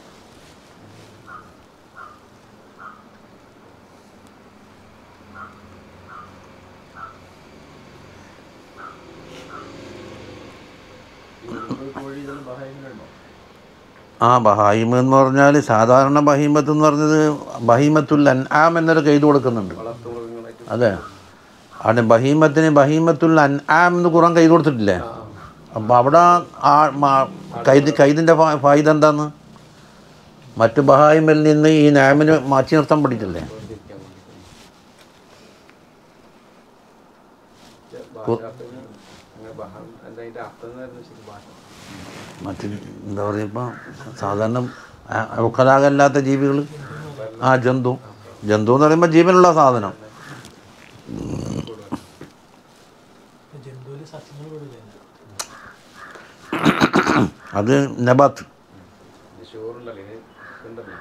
കോഴികളും ബഹായിങ്ങളുണ്ടോ ആ ബഹീമ എന്ന് പറഞ്ഞാൽ സാധാരണ ബഹീമത്ത് എന്ന് പറഞ്ഞത് ബഹീമത്തുൽ അൻആം എന്നൊരു കെയ്ത് കൊടുക്കുന്നുണ്ട് വളർത്തുമൃഗങ്ങളായിട്ട് അതെ അവിടെ ബഹീമത്തിന് ബഹീമത്തുൽ അൻആം എന്ന് കുറൻ കൈ കൊടുത്തിട്ടില്ലേ അപ്പോൾ അവിടെ ആ മാ- കൈത് കൈതിൻ്റെ ഫായിദ എന്താന്ന് മറ്റു ബഹായിമിൽ നിന്ന് ഈ നാമിന് മാറ്റി നിർത്താൻ പഠിച്ചില്ലേ അതിന്റെ അർത്ഥം എന്ന് പറയുന്നത് ശരി ഭാഷ മറ്റ് എന്താ പറയുക ഇപ്പം സാധാരണ ഒക്കലാകല്ലാത്ത ജീവികൾ ആ ജന്തു ജന്തു എന്ന് പറയുമ്പോൾ ജീവനുള്ള സാധനം ജന്തുവിൽ സസ്യങ്ങൾ പെടില്ല അത് നബാത്ത് ഷുഗറുണ്ടല്ലോ ഇത് ഉണ്ടല്ലോ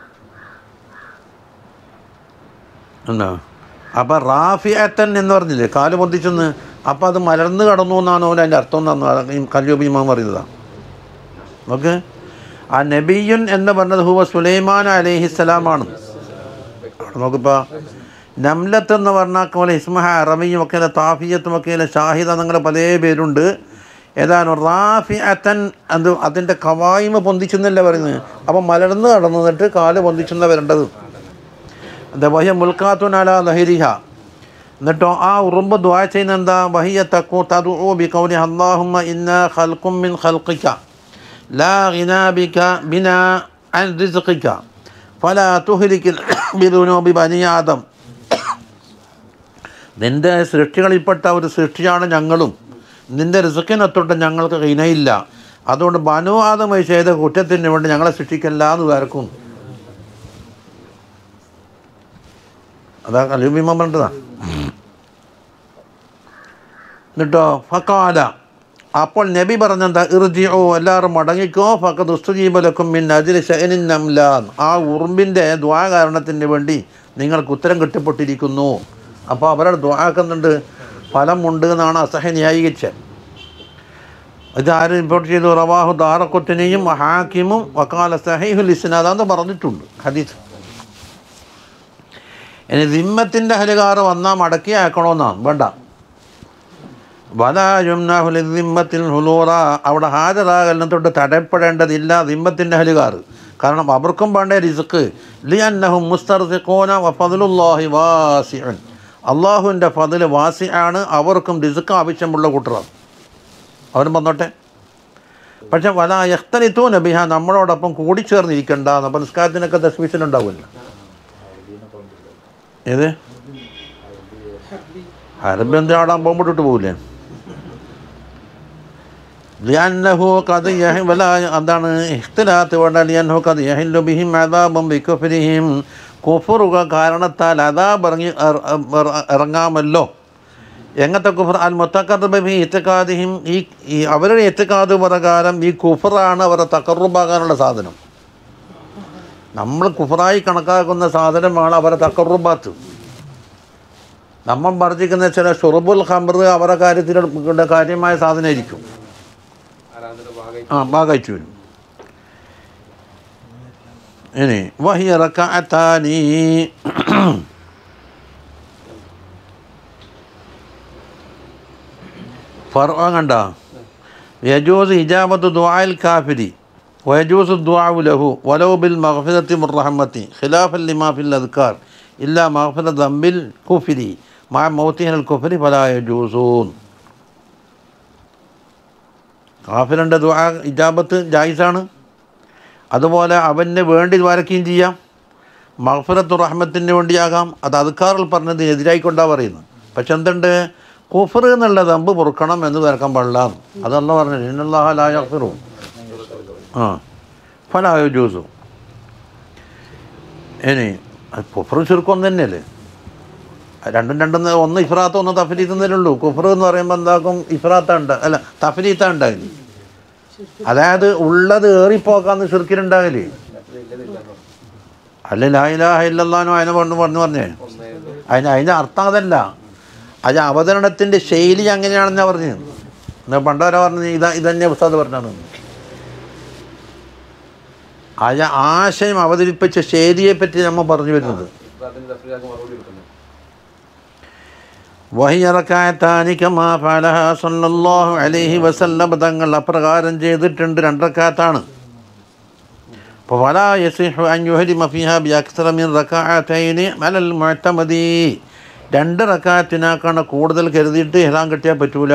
എന്നാ അപ്പം റാഫിയത്തൻ എന്ന് പറഞ്ഞില്ലേ കാല് പൊന്തിച്ചെന്ന് അപ്പം അത് മലർന്ന് കടന്നു എന്നാണ് ഓൻ അതിൻ്റെ അർത്ഥം എന്നാണ് കല്യൂബിമാൻ പറയുന്നതാണ് ഓക്കെ ആ നബിയുൻ എന്ന് പറഞ്ഞത് ഹുവ സുലൈമാൻ അലഹിസ്സലാമാണ് അവിടെ നോക്കിപ്പോൾ നംലത്ത് എന്ന് പറഞ്ഞാൽ പോലെ ഇസ്മഹ അറമിയും ഒക്കെ താഫിയത്തും ഒക്കെ ഷാഹിദ അങ്ങനെ പല പേരുണ്ട് ഏതാണ് റാഫി അത്തൻ അത് അതിൻ്റെ കവായ്മ പൊന്തിച്ചെന്നല്ല പറയുന്നത് അപ്പം മലർന്ന് കടന്നു നിന്നിട്ട് കാല് പൊന്തിച്ചെന്ന വരേണ്ടത് എന്താ വഹിയ മുൽക്കാത്തുനല ലഹിരിഹ എന്നിട്ടോ ആ ഉറുമ്പ് ദ്വാ ചെയ്യുന്ന എന്താ വഹിയ തക്കു തദു ബി കൗലി അള്ളാഹുമ്മ ഇന്ന ഖൽഖും മിൻ ഖൽഖിക ലാ ഗിനാബിക ബിന അൻ റിസ്ഖിക ഫലാ തുഹ്ലിക് ബിദുനൂബി ബനി ആദം നിൻ്റെ സൃഷ്ടികളിൽപ്പെട്ട ഒരു സൃഷ്ടിയാണ് ഞങ്ങളും നിൻ്റെ റിസുക്കിനൊത്തോട്ട് ഞങ്ങൾക്ക് ഇനയില്ല അതുകൊണ്ട് ബനു ആദമായി ചെയ്ത കുറ്റത്തിന് വേണ്ടി ഞങ്ങളെ സൃഷ്ടിക്കല്ല എന്ന് വരക്കും അതാ കലൂബിമ പറഞ്ഞതാ എന്നിട്ടോ ഫക്കാല അപ്പോൾ നബി പറഞ്ഞെന്താ ഇർജിओ എല്ലാവരും മടങ്ങിക്കോ ഫക്ക ദുസ്തുജീബലക്കും മിൻ അജിൽ ഷഹനിൻ നംലാൻ ആ ഉറുമ്പിൻ്റെ ദ്വാ കാരണത്തിന് വേണ്ടി നിങ്ങൾക്ക് ഉത്തരം കിട്ടപ്പെട്ടിരിക്കുന്നു അപ്പോൾ അവരുടെ ദ്വാക്കുന്നുണ്ട് ഫലമുണ്ട് എന്നാണ് അസഹ ന്യായീകരിച്ചത് ഇത് ആര് റിപ്പോർട്ട് ചെയ്തു റവാഹു ദാറക്കുത്തിനെയും ഹാക്കിമും വക്കാല സഹീഹുൽ ഇസ്നാദാന്ന് പറഞ്ഞിട്ടുണ്ട് ഹദീസ് ഇനി ദിമ്മത്തിൻ്റെ ഹലുകാറ് വന്നാൽ മടക്കി അയക്കണമെന്നാണ് വേണ്ട വലായുംനാഹുലിമ്മത്തിൽ ഹുലൂറ അവിടെ ഹാജരാകലിനെ തൊട്ട് തടയപ്പെടേണ്ടതില്ല ദിമ്മത്തിൻ്റെ ഹലുകാറ് കാരണം അവർക്കും വേണ്ടേ റിസുക്ക് ലിയന്നഹും മുസ്തർസിഖോന വഫദലുല്ലാഹി വാസിഅൻ അള്ളാഹുവിൻ്റെ ഫതിൽ വാസി ആണ് അവർക്കും റിസുക്ക് ആവശ്യമുള്ള കൂട്ടറാണ് അവരും വന്നോട്ടെ പക്ഷെ വല യഖ്തനിത്തു നബിഹ നമ്മളോടൊപ്പം കൂടിച്ചേർന്നിരിക്കണ്ട അപ്പം നിസ്കാരത്തിനൊക്കെ തസ്മീസിലുണ്ടാവുമല്ലോ ഏത് അറബി എന്ത് ആടാൻ പോകുമ്പോട്ടിട്ട് പോകില്ലേ ലിയന്നഹു കത് യഹി വല എന്താണ് ഇഖ്തിലാത്ത് വേണ്ട ലിയന്നഹു കത് യഹില്ലു ബിഹിം അദാബും ബിക്കുഫ്രിഹിം കുഫറുക കാരണത്താൽ അദാബ് ഇറങ്ങി ഇറ- ഇറ- ഇറങ്ങാമല്ലോ എങ്ങനത്തെ കുഫർ അൽ മുത്തക്കദ്ബി ഇത്തക്കാദിഹിം ഈ ഈ അവരുടെ എത്തിക്കാത് പ്രകാരം ഈ കുഫറാണ് അവരുടെ തക്കറുബാകാനുള്ള സാധനം നമ്മൾ കുഫറായി കണക്കാക്കുന്ന സാധനമാണ് അവരുടെ തക്കറുബാത്ത് നമ്മൾ പറഞ്ഞിരിക്കുന്ന ചില ഷുറുബുൽ ഖമർ അവരുടെ കാര്യത്തിൽ എടുക്കേണ്ട കാര്യമായ സാധനമായിരിക്കും ആരാധന ഭാഗം ആ ഭാഗിച്ചു വരും ഇനി വഹിയ റക്കാത്താനി ഫർവാൻ കണ്ട യജൂസ് ഇജാബത്ത് ദുആൽ കാഫിരി വയജൂസ് ദുആഉ ലഹു വലൗ ബിൽ മഗ്ഫിറത്തി മുർറഹമത്തി ഖിലാഫൻ ലിമാ ഫിൽ അദ്കാർ ഇല്ലാ മഗ്ഫിറ ദംബിൽ കുഫിരി മാ മൗത്തിഹൽ കുഫരി ഫലാ യജൂസൂൻ കാഫിറിൻ്റെ ദുആ ഇജാബത്ത് ജായിസാണ് അതുപോലെ അവന് വേണ്ടി ദ്വാരക്കുകയും ചെയ്യാം മഹഫിറത്തു റഹ്മത്തിന് വേണ്ടിയാകാം അത് അദ്ക്കാറിൽ പറഞ്ഞതിന് എതിരായിക്കൊണ്ടാണ് പറയുന്നത് പക്ഷെ എന്തുണ്ട് കുഫർ എന്നുള്ള തമ്പ് പൊറുക്കണം എന്ന് തിരക്കാൻ പാടില്ല അതല്ല പറഞ്ഞത് ഇന്നല്ലാഹലായഫിറും ആ ഫലായോ ജ്യൂസും ഇനി കുഫറും ചുരുക്കം തന്നെയല്ലേ രണ്ടും രണ്ടും ഒന്ന് ഇഫ്രാത്ത് ഒന്ന് തഫരീത്ത് എന്നേ ഉള്ളൂ കുഫർ എന്ന് പറയുമ്പോൾ എന്താക്കും ഇഫ്രാത്ത ഉണ്ട് അല്ല തഫരീത്ത ഉണ്ടാകില്ല അതായത് ഉള്ളത് ഏറിപ്പോക്കാന്ന് ചുരുക്കിലുണ്ടാകില്ലേ അല്ല ലായിലാഹ ഇല്ലാനോ അതിനെ പറഞ്ഞു പറഞ്ഞു പറഞ്ഞേ അതിന് അതിൻ്റെ അർത്ഥം അതല്ല അത് അവതരണത്തിൻ്റെ ശൈലി അങ്ങനെയാണെന്നാ പറഞ്ഞു എന്നാ പണ്ടവരെ പറഞ്ഞു ഇതാ ഇതന്നെ ഉസ്താദ് പറഞ്ഞാണ് അത് ആശയം അവതരിപ്പിച്ച ശൈലിയെ പറ്റി നമ്മൾ പറഞ്ഞു വരുന്നത് അതിന് തഫ്രീഖാക്ക് മറുപടി കൊടുക്കുന്നത് വഹിയ റക്കായത്താനി കമാ ഫലഹ സല്ലല്ലാഹു അലൈഹി വസല്ലം തങ്ങൾ അപ്രകാരം ചെയ്തിട്ടുണ്ട് രണ്ടറക്കാത്താണ് അപ്പോൾ വലാ യസിഹു അൻ യുഹരിമ ഫിഹ ബി അക്സറ മിൻ റക്കാഅത്തൈനി അലൽ മുഅ്തമദി രണ്ട് റക്കാത്തിനാക്കാണ് കൂടുതൽ കരുതിയിട്ട് ഇഹ്റാം കെട്ടിയാൽ പറ്റൂല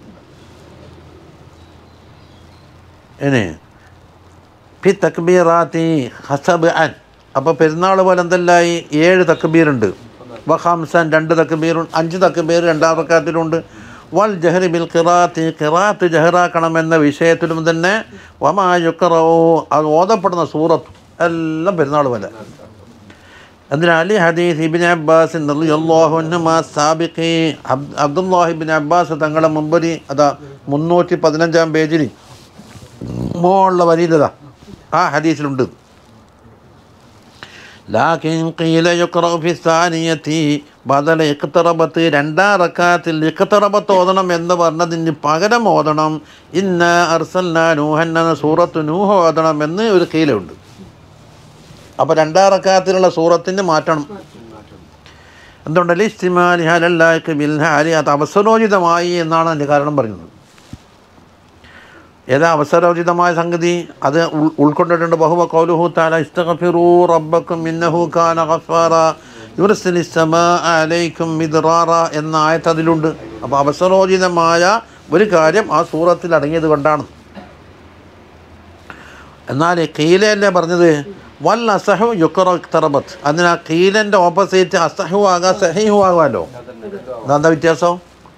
ഇനി ഫി തക്ബീറാത്തി ഹസബ് അൻ അപ്പോൾ പെരുന്നാൾ പോലെ എന്തെല്ലായി ഏഴ് തക്ബീറുണ്ട് വഹാംസൻ രണ്ട് തക്ബീറും അഞ്ച് തക്ബീർ രണ്ടാം റക്കാത്തിലുണ്ട് വൽ ജഹറി ബിൽ ഖിറാത്തി ഖിറാത്ത് ജഹറാക്കണമെന്ന വിഷയത്തിലും തന്നെ വമാ യുക്കറോ അത് ഓതപ്പെടുന്ന സൂറത്ത് എല്ലാം പെരുന്നാൾ പോലെ എന്തിനാ അലി ഹദീസ് ഇബിൻ അബ്ബാസ് റളിയല്ലാഹുഅൻഹുമാ സാബിഖി അബ്ദ് അബ്ദുല്ലാഹി ഇബ്ൻ അബ്ബാസ് തങ്ങളുടെ മുമ്പരി അതാ മുന്നൂറ്റി പതിനഞ്ചാം പേജിൽ മോളുള്ള വരിയിലതാ ആ ഹദീസിലുണ്ട് ലാക്കിൻ ഖീല യുഖ്റഉ ഫി സാനിയത്തി ബദല ഇഖ്തറബത്ത് രണ്ടാം റക്കാത്തിൽ ഇഖ്തറബത്ത് ഓതണം എന്ന് പറഞ്ഞതിന് പകരം ഓതണം ഇന്ന അർസൽന നൂഹൻ എന്ന സൂറത്ത് നൂഹ് ഓതണം എന്ന് ഒരു കീലുണ്ട് അപ്പോൾ രണ്ടാം റക്കാത്തിലുള്ള സൂറത്തിന് മാറ്റണം എന്തുകൊണ്ടല്ലേ ഇസ്തിമാലി ഹലല്ലാക്ക് ബിൽഹാരി അത് അവസരോചിതമായി എന്നാണ് അതിൻ്റെ കാരണം പറയുന്നത് ഏതാ അവസരോചിതമായ സംഗതി അത് ഉൾ ഉൾക്കൊണ്ടിട്ടുണ്ട് ബഹുവ കൗലുഹു താല ഇസ്തഗഫിറൂ റബ്ബക്കും ഇന്നഹു കാന ഗഫാറ യുർസിലി സമാ അലൈക്കും മിദ്റാറ എന്ന ആയത്ത് അതിലുണ്ട് അപ്പോൾ അവസരോചിതമായ ഒരു കാര്യം ആ സൂറത്തിൽ അടങ്ങിയത് കൊണ്ടാണ് എന്നാൽ കീലയല്ലേ പറഞ്ഞത് വൽ അസഹു യുക്കറ ഇഖ്തറബത്ത് അതിന് ആ കീലൻ്റെ ഓപ്പോസിറ്റ് അസഹു ആകാം സഹിഹു ആകാമല്ലോ എന്താ വ്യത്യാസം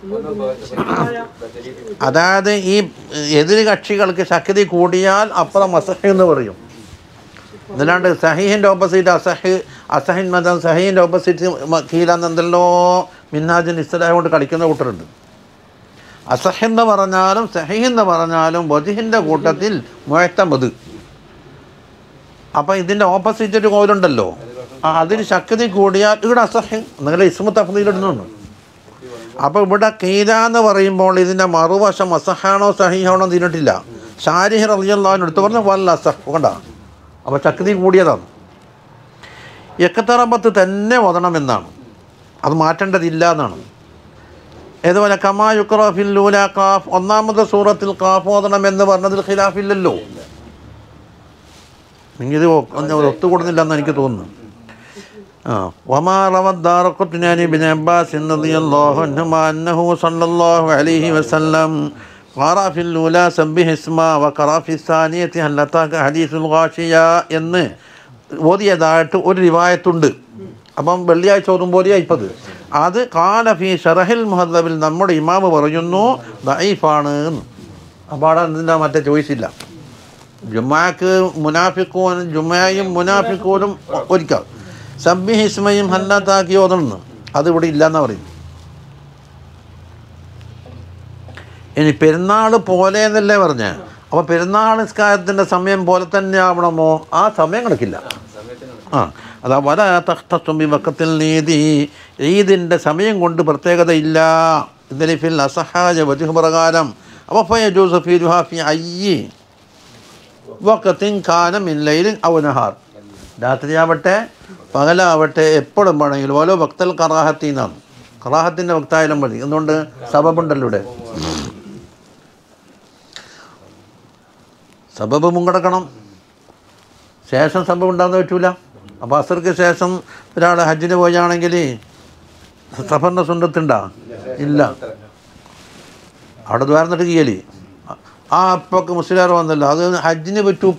അതായത് ഈ എതിര് കക്ഷികൾക്ക് ശക്തി കൂടിയാൽ അപ്പുറം അസഹ് എന്ന് പറയും എന്നല്ലാണ്ട് സഹീഹിൻ്റെ ഓപ്പോസിറ്റ് അസഹ് അസഹിൻ മതം സഹീൻ്റെ ഓപ്പോസിറ്റ് കീലാന്ന് എന്തെല്ലോ മിന്നാജിൻ ഇസ്ലാം കൊണ്ട് കളിക്കുന്ന കൂട്ടരുണ്ട് അസഹ് എന്ന് പറഞ്ഞാലും സഹീഹ് എന്ന് പറഞ്ഞാലും വജിഹിൻ്റെ കൂട്ടത്തിൽ മുഴത്തമത് അപ്പം ഇതിൻ്റെ ഓപ്പോസിറ്റ് ഒരു കോലുണ്ടല്ലോ ആ അതിന് ശക്തി കൂടിയാൽ ഇവിടെ അസഹ് നിങ്ങളുടെ ഇസ്മു തഫ്ദീലിടുന്നുണ്ട് അപ്പോൾ ഇവിടെ കീല എന്ന് പറയുമ്പോൾ ഇതിൻ്റെ മറുവശം അസഹാണോ സഹിഹാണോ തിന്നിട്ടില്ല ഷാരിഹ് റളിയല്ലാഹു എടുത്തു പറഞ്ഞ വല്ല അസഹ് കണ്ട അപ്പോൾ ശക്തി കൂടിയതാണ് എക്കത്തറബത്ത് തന്നെ ഓതണമെന്നാണ് അത് മാറ്റേണ്ടതില്ല എന്നാണ് ഏതുപോലെ കമാ യുക്രഫിൽ ലൂല കാഫ് ഒന്നാമത്തെ സൂറത്തിൽ കാഫ് ഓതണം എന്ന് പറഞ്ഞതിൽ ഖിലാഫില്ലല്ലോ നിങ്ങൾ ഇത് ഒത്തുകൂടുന്നില്ല എന്ന് എനിക്ക് തോന്നുന്നു ആ وما روى الدارقطني عن ابن عباس رضي الله عنهما أنه صلى الله عليه وسلم قرأ في الأولى سبح اسما وقرأ في الثانية هل أتاك حديث الغاشية എന്ന് ഓതിയതായിട്ട് ഒരു റിവായത്തുണ്ട് അപ്പം വെള്ളിയാഴ്ച ഓതുമ്പോലെയാ ഇപ്പത് അത് കാലഫി ഷറഹിൽ മുഹദ്ദബിൽ നമ്മുടെ ഇമാമ് പറയുന്നു ദൈഫാണ് അപ്പോൾ അവിടെ ഇതിൻ്റെ മറ്റേ ചോയ്സ് ഇല്ല ജുമാക്ക് മുനാഫിക്കൂൻ ജുമയും മുനാഫിക്കൂനും ഒരിക്കൽ സബ്ബി ഹിസ്മയും ഹല്ലാത്താക്കി ഓതണം അത് ഇവിടെ ഇല്ലയെന്നാ പറയും ഇനി പെരുന്നാൾ പോലെ എന്നല്ലേ പറഞ്ഞേ അപ്പോൾ പെരുന്നാൾ നിസ്കാരത്തിൻ്റെ സമയം പോലെ തന്നെ ആവണമോ ആ സമയം കിടക്കില്ല ആ അതാ വല തഖ്തസും വക്കത്തിൽ നീതി ഈദിൻ്റെ സമയം കൊണ്ട് പ്രത്യേകതയില്ല ഇദ്ലിഫിൽ അസഹാജ വജുഹ് പ്രകാരം അപ്പോൾ ഫയജൂസ് ഫി ഫി അയ്യി വക്കത്തിൻ കാനം ഇല്ലയിലും ഔനഹാർ രാത്രിയാവട്ടെ പകലാവട്ടെ എപ്പോഴും വേണമെങ്കിലും ഓരോ ഭക്തൽ കറാഹത്തി എന്നാണ് കറാഹത്തിൻ്റെ ഭക്തായാലും മതി എന്തുകൊണ്ട് സബബുണ്ടല്ലോ ഇവിടെ സബബ് മുങ്കടക്കണം ശേഷം സബബ് ഉണ്ടാകുന്ന പറ്റൂല അപ്പോൾ അസർക്ക് ശേഷം ഒരാൾ ഹജ്ജിന് പോയാണെങ്കിൽ സഫറിൻ്റെ സുന്നത്തുണ്ടാ ഇല്ല അവിടെ ദ്വാരന്നിട്ട് കീയലി ആ അപ്പൊക്കെ മുസ്ലിയാർ വന്നല്ലോ അത് ഹജ്ജിന് പറ്റൂപ്പ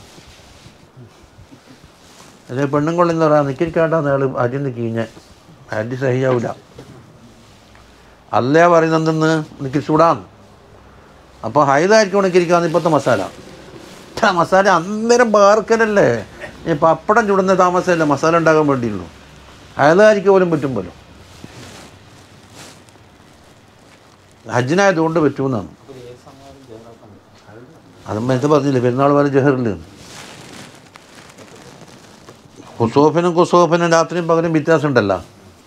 അല്ലെ പെണ്ണുങ്ങളെന്ന് പറയാം നിൽക്കാട്ടാ നേള് ഹജ്ജിന് കീഞ്ഞ ഹജ്ജ് സഹിയാവില്ല അല്ലേ പറയുന്നത് നിൽക്കി ചൂടാന്ന് അപ്പോൾ ഹൈദായിരിക്കും നിൽക്കിരിക്കാന്ന് ഇപ്പോഴത്തെ മസാല ഇത്ര മസാല അന്നേരം ബാർക്കലല്ലേ ഈ പപ്പടം ചുടുന്ന താമസമല്ലേ മസാല ഉണ്ടാക്കാൻ വേണ്ടിയുള്ളൂ ഹൈദാരിക്ക് പോലും പറ്റും പോലും ഹജ്ജിനായതുകൊണ്ട് പറ്റുമെന്നാണ് അത് നേരത്തെ പറഞ്ഞില്ലേ പെരുന്നാൾ പോലെ ജഹറിൽ കുസോഫിനും കുസോഫിനും രാത്രിയും പകലും വ്യത്യാസം ഉണ്ടല്ലോ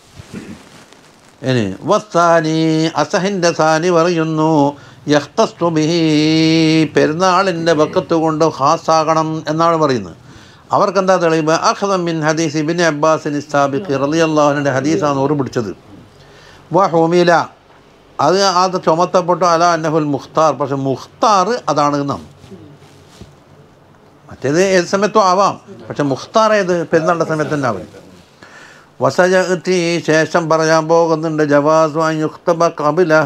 ഇനി വസ്താനി അസഹിൻ്റെ സാനി പറയുന്നു യഖ്തസ്തു ബിഹി പെരുന്നാളിൻ്റെ വക്കത്ത് കൊണ്ട് ഖാസാകണം എന്നാണ് പറയുന്നത് അവർക്കെന്താ തെളിവ് അഖദം മിൻ ഹദീസ് ഇബിൻ അബ്ബാസിൻ ഇസ്താബിഖ് റളിയല്ലാഹുവിൻ്റെ ഹദീസാണ് ഓറ് പിടിച്ചത് വ ഹുമില അത് അത് ചുമത്തപ്പെട്ടു അല അന്നഹുൽ മുഖ്താർ പക്ഷെ മുഖ്താർ അതാണ് എന്നാണ് മറ്റേത് ഏത് സമയത്തും ആവാം പക്ഷെ മുഖ്താർ ഏത് പെരുന്നാളുടെ സമയത്ത് തന്നെ ആവും വസജത്തി ശേഷം പറയാൻ പോകുന്നുണ്ട് ജവാസു യുക്തബ കബിലഹ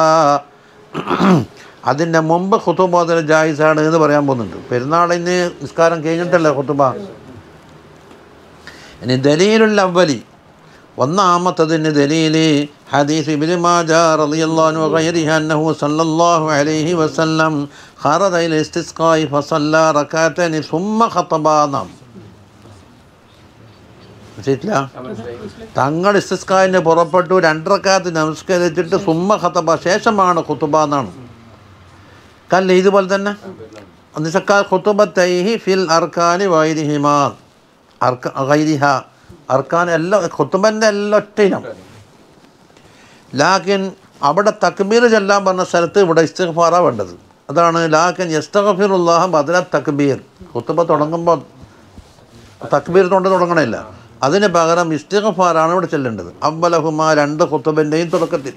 അതിൻ്റെ മുമ്പ് ഖുത്തുബ അതിൽ ജായിസാണ് എന്ന് പറയാൻ പോകുന്നുണ്ട് പെരുന്നാളിന് നിസ്കാരം കഴിഞ്ഞിട്ടല്ലേ ഖുത്തുബ ഇനി ദലീലുൽ അവലി ഒന്നാമത്തതിന് ദലീല് ഹദീസ് ഇബ്നു മാജ റളിയല്ലാഹു അൻഹു വഗൈരിഹി അന്നഹു സല്ലല്ലാഹു അലൈഹി വസല്ലം ഖറദ ഇല ഇസ്തിസ്ഖായി ഫസല്ല റകഅതനി സുമ്മ ഖതബാനാം മനസ്സിലായിട്ടില്ല തങ്ങൾ ഇസ്തിസ്ഖായിന് പുറപ്പെട്ടു രണ്ടരക്കാത്ത് നമസ്കരിച്ചിട്ട് സുമ്മ ഖതബ ശേഷമാണ് ഖുതുബ എന്നാണ് കല്ല ഇതുപോലെ തന്നെ നിസക്കാ ഖുതുബത്തൈഹി ഫിൽ അർക്കാനി വൈരിഹിമാ അർക്ക ഗൈരിഹ അർക്കാൻ എല്ലാം ഖുത്തുബൻ്റെ എല്ലാം ഒറ്റയിനം ലാക്കിൻ അവിടെ തക്ബീർ ചെല്ലാൻ പറഞ്ഞ സ്ഥലത്ത് ഇവിടെ ഇസ്തിഗ്ഫാറാ വേണ്ടത് അതാണ് ലാക്കിൻ യസ്തഗ്ഫിറുല്ലാഹ ബദല തക്ബീർ ഖുത്തുബ തുടങ്ങുമ്പോൾ തക്ബീർ കൊണ്ട് തുടങ്ങണില്ല അതിന് പകരം ഇസ്തിഗ്ഫാറാണ് ഇവിടെ ചെല്ലേണ്ടത് അവലഹുമ രണ്ട് ഖുത്തുബൻ്റെയും തുടക്കത്തിൽ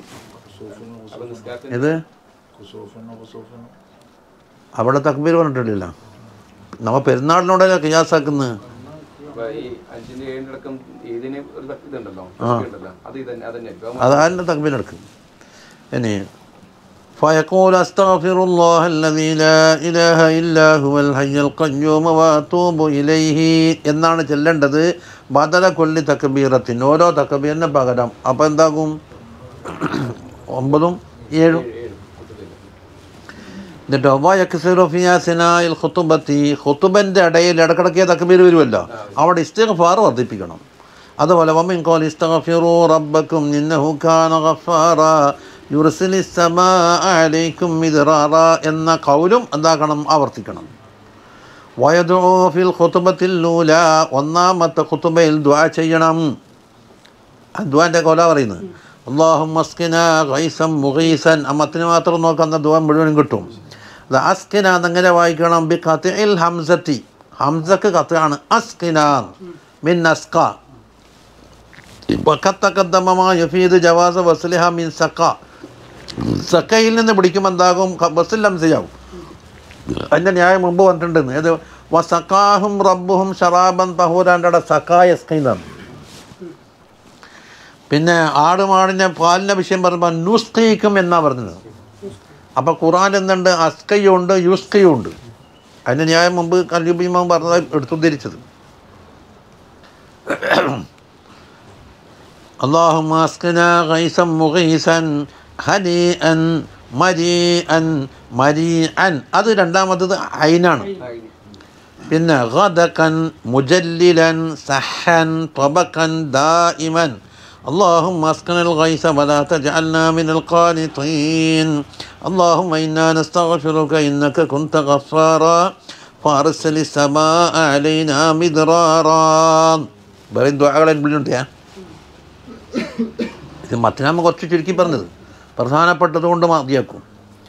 ഇത് കുസൂഫിനും കുസൂഫിനും അവിടെ തക്ബീർ പറഞ്ഞിട്ടില്ല നമ്മ പെരുന്നാളിനോടല്ലേ കിയാസാക്കുന്നത് അപ്പൊ ഈ അഞ്ചിന്റെ ഏഴിന്റെ അടക്കം ഇതിന് ഒരു തക്ക് ഇതുണ്ടല്ലോ ആ. ഉണ്ടല്ലോ അത് ഇതന്നെ അതന്നെ ഇപ്പൊ അതാൻ്റെ തക്ബീർ എടുക്കും ഇനി فيقول أستغفر الله الذي لا إله إلا هو الحي القيوم وأتوب إليه എന്നാണ് ചെല്ലേണ്ടത് ബദല കൊല്ലി തക്ബീറത്തിന് ഓരോ തക്ബീറിന് പകരം അപ്പോൾ എന്താകും ഒമ്പതും ഏഴും എന്നിട്ട് ഒവയക്സിറുഫിയാസിനായിൽ ഖുത്തുബത്തി ഖുത്തുബൻ്റെ ഇടയിൽ ഇടക്കിടക്ക് തക്ബീർ വരുമല്ലോ അവിടെ ഇസ്തിഗ്ഫാർ വർദ്ധിപ്പിക്കണം അതുപോലെ വമിൻ കോൽ ഇസ്തഗ്ഫിറു റബ്ബക്കും ഇന്നഹു കാന ഗഫാറ യുർസിലി സമാ അലൈക്കും മിദ്റാറ എന്ന കൗലും എന്താക്കണം ആവർത്തിക്കണം വയദു ഫിൽ ഖുതുബത്തിൽ ലൂല ഒന്നാമത്തെ ഖുതുബയിൽ ദുആ ചെയ്യണം അദ്വാൻ്റെ കൊല പറയുന്നത് അള്ളാഹു മസ്കിന ഗൈസം മുഗീസൻ അമ്മത്തിന് മാത്രം നോക്കുന്ന ദുവ മുഴുവനും കിട്ടും അത് അസ്കിന എന്നെങ്ങനെ വായിക്കണം ബി കത്തിൽ ഹംസത്തി ഹംസക്ക് കത്താണ് അസ്കിന മിൻ അസ്ക യഫീദ് ജവാസ വസ്ലിഹ മിൻ സക്ക സക്കയിൽ നിന്ന് പിടിക്കുമ്പോൾ എന്താകും ബസ്സിൽ ഹംസയാവും അതിൻ്റെ ന്യായം മുമ്പ് പറഞ്ഞിട്ടുണ്ട് ഏത് വസക്കാഹും റബ്ബുഹും ഷറാബൻ തഹൂരാൻ്റെ സക്കായ സ്കൈന്നാണ് പിന്നെ ആടുമാടിനെ പാലിൻ്റെ വിഷയം പറയുമ്പോൾ നുസ്കയിക്കും എന്നാണ് പറഞ്ഞത് അപ്പോൾ ഖുറാൻ എന്തുണ്ട് അസ്കയും ഉണ്ട് യുസ്കയും ഉണ്ട് അതിൻ്റെ ന്യായം മുമ്പ് കല്യുബിമാൻ പറഞ്ഞത് എടുത്തുദ്ധരിച്ചത് اللهم اسقنا غيثا مغيثا هنيئا مريئا مريئا അത് രണ്ടാമത്തത് ഐനാണ് പിന്നെ غدقا مجللا سحا طبقا دائما اللهم اسقنا الغيث ولا تجعلنا من القانطين اللهم إنا نستغفرك إنك كنت غفارا فأرسل السماء علينا مدرارا വേറെ ദ്വാകളെ വിളിയുണ്ട് ഞാൻ ഇത് മറ്റനാമ കുറച്ച് ചുരുക്കി പറഞ്ഞത് പ്രധാനപ്പെട്ടത് കൊണ്ട് മതിയാക്കും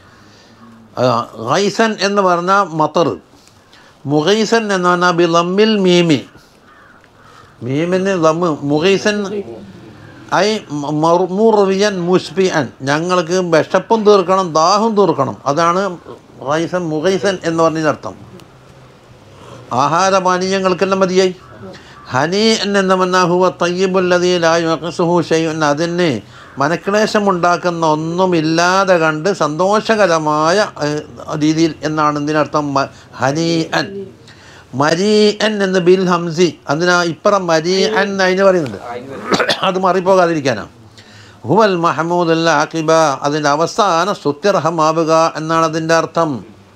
ഗൈസൻ എന്ന് പറഞ്ഞാൽ മത്തർ മുഗൈസൻ എന്ന് പറഞ്ഞാൽ ബി ലമ്മിൽ മീമി മീമിന് ലമ്മ് മുഗൈസൻ ഐ മുറിയൻ മുസ്ബിഅൻ ഞങ്ങൾക്ക് വിശപ്പും തീർക്കണം ദാഹം തീർക്കണം അതാണ് റൈസൻ മുഗൈസൻ എന്ന് പറഞ്ഞതിനർത്ഥം ആഹാരപാനീയങ്ങൾക്കെല്ലാം മതിയായി ഹനി എന്ന മന്നാഹുവ തയ്യബുല്ലതിയിലായുഹു ഷെയ്യുൻ അതിന് മനക്ലേശമുണ്ടാക്കുന്ന ഒന്നുമില്ലാതെ കണ്ട് സന്തോഷകരമായ ഏഹ്, രീതിയിൽ എന്നാണ് ഇതിനർത്ഥം മ- ഹനി അൻ മരീ അൻ എന്ന് ബിൽ ഹംസി അതിനാ ഇപ്പുറം മരീ അൻ അതിന് പറയുന്നുണ്ട് അത് മറിപ്പോകാതിരിക്കാനാണ് ഹുവൽ മഹമൂദ് അൽ ആക്കിബ അതിൻ്റെ അവസാന സ്തുത്യർഹമാവുക എന്നാണ് അതിൻ്റെ അർത്ഥം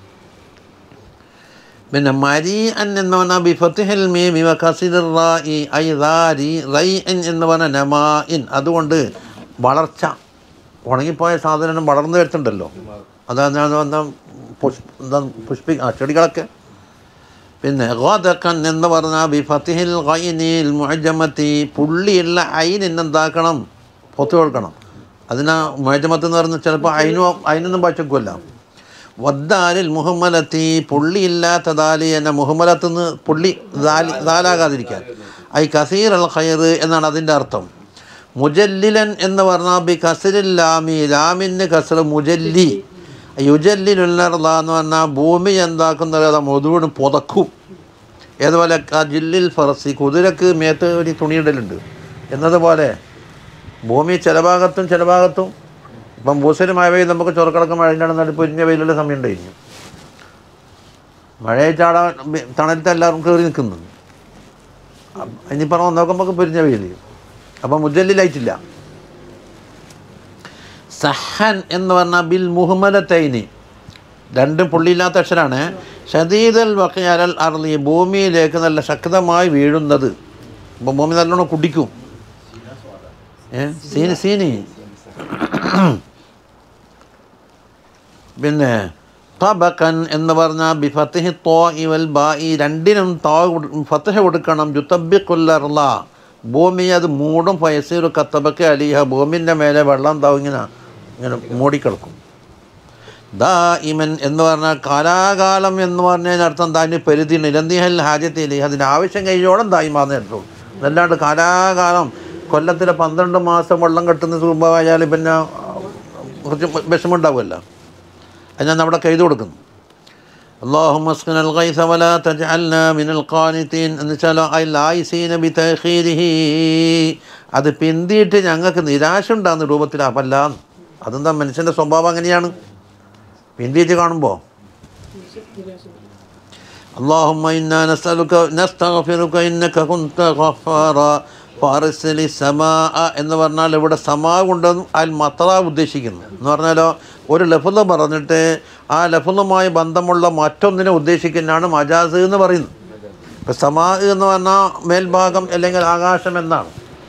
പിന്നെ മരി അൻ എന്ന് പറഞ്ഞാൽ ബി ഫത്തിഹിൽ മീമി വ കസിർ റായി ഐ ദാരി റൈ എൻ എന്ന് പറഞ്ഞ നമാ ഇൻ അതുകൊണ്ട് വളർച്ച ഉണങ്ങിപ്പോയ സാധനം വളർന്നു വരുത്തുണ്ടല്ലോ അതാണ് എന്താ പുഷ് എന്താ പുഷ്പി ആ ചെടികളൊക്കെ പിന്നെ ഗോദക്കൻ എന്ന് പറഞ്ഞാൽ ബി ഫത്തിഹിൽ ഗൈനിൽ മുഅജമത്തി പുള്ളിയുള്ള ഐൻ എന്താക്കണം പൊത്തു കൊടുക്കണം അതിനാ മുഅജമത്ത് എന്ന് പറഞ്ഞാൽ ചിലപ്പോൾ അയിനോ അയിനൊന്നും പച്ചക്കുമല്ല വദ്ദാലിൽ മുഹമ്മലത്തി പുള്ളിയില്ലാത്ത ദാലി എന്ന മുഹമ്മലത്ത് നിന്ന് പുള്ളി ദാലി ദാലാകാതിരിക്കാൻ ഐ കസീർ അൽ ഖൈർ എന്നാണ് അതിൻ്റെ അർത്ഥം മുജല്ലിലൻ എന്ന് പറഞ്ഞാൽ ബി കസരിൽ ലാമി ലാമിന് കസർ മുജല്ലി യുജല്ലിലുള്ളർല എന്ന് പറഞ്ഞാൽ ഭൂമി എന്താക്കുന്നത് മുതുവിന് പുതക്കും ഏതുപോലെ ജില്ലിൽ ഫറസി കുതിരക്ക് മേത്ത് ഒരു തുണിയിടലുണ്ട് എന്നതുപോലെ ഭൂമി ചില ഭാഗത്തും ചില ഭാഗത്തും ഇപ്പം ഭൂസരി മഴ പെയ്ത് നമുക്ക് ചൊറക്കിടക്കം മഴയുടെ നടുപ്പ് പൊരിഞ്ഞ വെയിലുള്ള സമയം ഉണ്ടായിരുന്നു മഴയെ ചാടാൻ വെ- തണലത്ത് എല്ലാവരും കയറി നിൽക്കുന്നു അപ്പ- ഇനിയിപ്പം നോക്കുമ്പോൾ പൊരിഞ്ഞ വെയിൽ അപ്പം മുജല്ലിലായിട്ടില്ല സഹൻ എന്ന് പറഞ്ഞാൽ ബിൽ മുഹമ്മദത്തൈനി രണ്ടും പുള്ളിയില്ലാത്ത അക്ഷരാണ് ഷദീദൽ വക്കയാലൽ അർലി ഭൂമിയിലേക്ക് നല്ല ശക്തമായി വീഴുന്നത് അപ്പം ഭൂമി നല്ലോണം കുടിക്കും ഏ സീനി സീനി പിന്നെ തബക്കൻ എന്ന് പറഞ്ഞാൽ ബി ഫത്തിഹി തോ ഇവൽ ബാ ഈ രണ്ടിനും തോ ഫത്തഹ കൊടുക്കണം ജുത്തബിക്കുല്ലർല ഭൂമി അത് മൂടും ഫയസീർ കത്തബക്ക് അലിഹ ഭൂമിൻ്റെ മേലെ വെള്ളം താവും ഇങ്ങനെ ഇങ്ങനെ മൂടിക്കിടക്കും ദാ ഇമൻ എന്ന് പറഞ്ഞാൽ കാലാകാലം എന്ന് പറഞ്ഞതിനർത്ഥം താന് പെരുതി നിരന്തിഹൽ ഹാജത്തിൽ അതിൻ്റെ ആവശ്യം കഴിയോളം തായ്മാന്ന് എടുത്തോളൂ അല്ലാണ്ട് കാലാകാലം കൊല്ലത്തിലെ പന്ത്രണ്ട് മാസം വെള്ളം കെട്ടുന്ന രൂപമായാൽ പിന്നെ കുറച്ച് വിഷമമുണ്ടാവുമല്ലോ അതിനാണ് അവിടെ കൈത് കൊടുക്കുന്നു اللهم اسقنا الغيث ولا تجعلنا من القانتين എന്ന് വെച്ചാൽ ലായിസീന ബി തഖീരിഹി അത് പിന്തിയിട്ട് ഞങ്ങൾക്ക് നിരാശ ഉണ്ടാകുന്ന രൂപത്തിലാപ്പല്ല അതെന്താ മനുഷ്യൻ്റെ സ്വഭാവം അങ്ങനെയാണ് പിന്തിയിട്ട് കാണുമ്പോൾ اللهم إنا نسألك نستغفرك إنك كنت غفارا فارسل السماء എന്ന് പറഞ്ഞാൽ ഇവിടെ സമാ കൊണ്ടെന്ന് അൽ മത്ര ഉദ്ദേശിക്കുന്നു എന്ന് പറഞ്ഞാലോ ഒരു ലഫുല പറഞ്ഞിട്ട് ആ ലഫുലുമായി ബന്ധമുള്ള മറ്റൊന്നിനെ ഉദ്ദേശിക്കുന്നതാണ് മജാസ് എന്ന് പറയുന്നത് ഇപ്പം സമാ എന്ന് പറഞ്ഞാൽ മേൽഭാഗം അല്ലെങ്കിൽ ആകാശം എന്നാണ്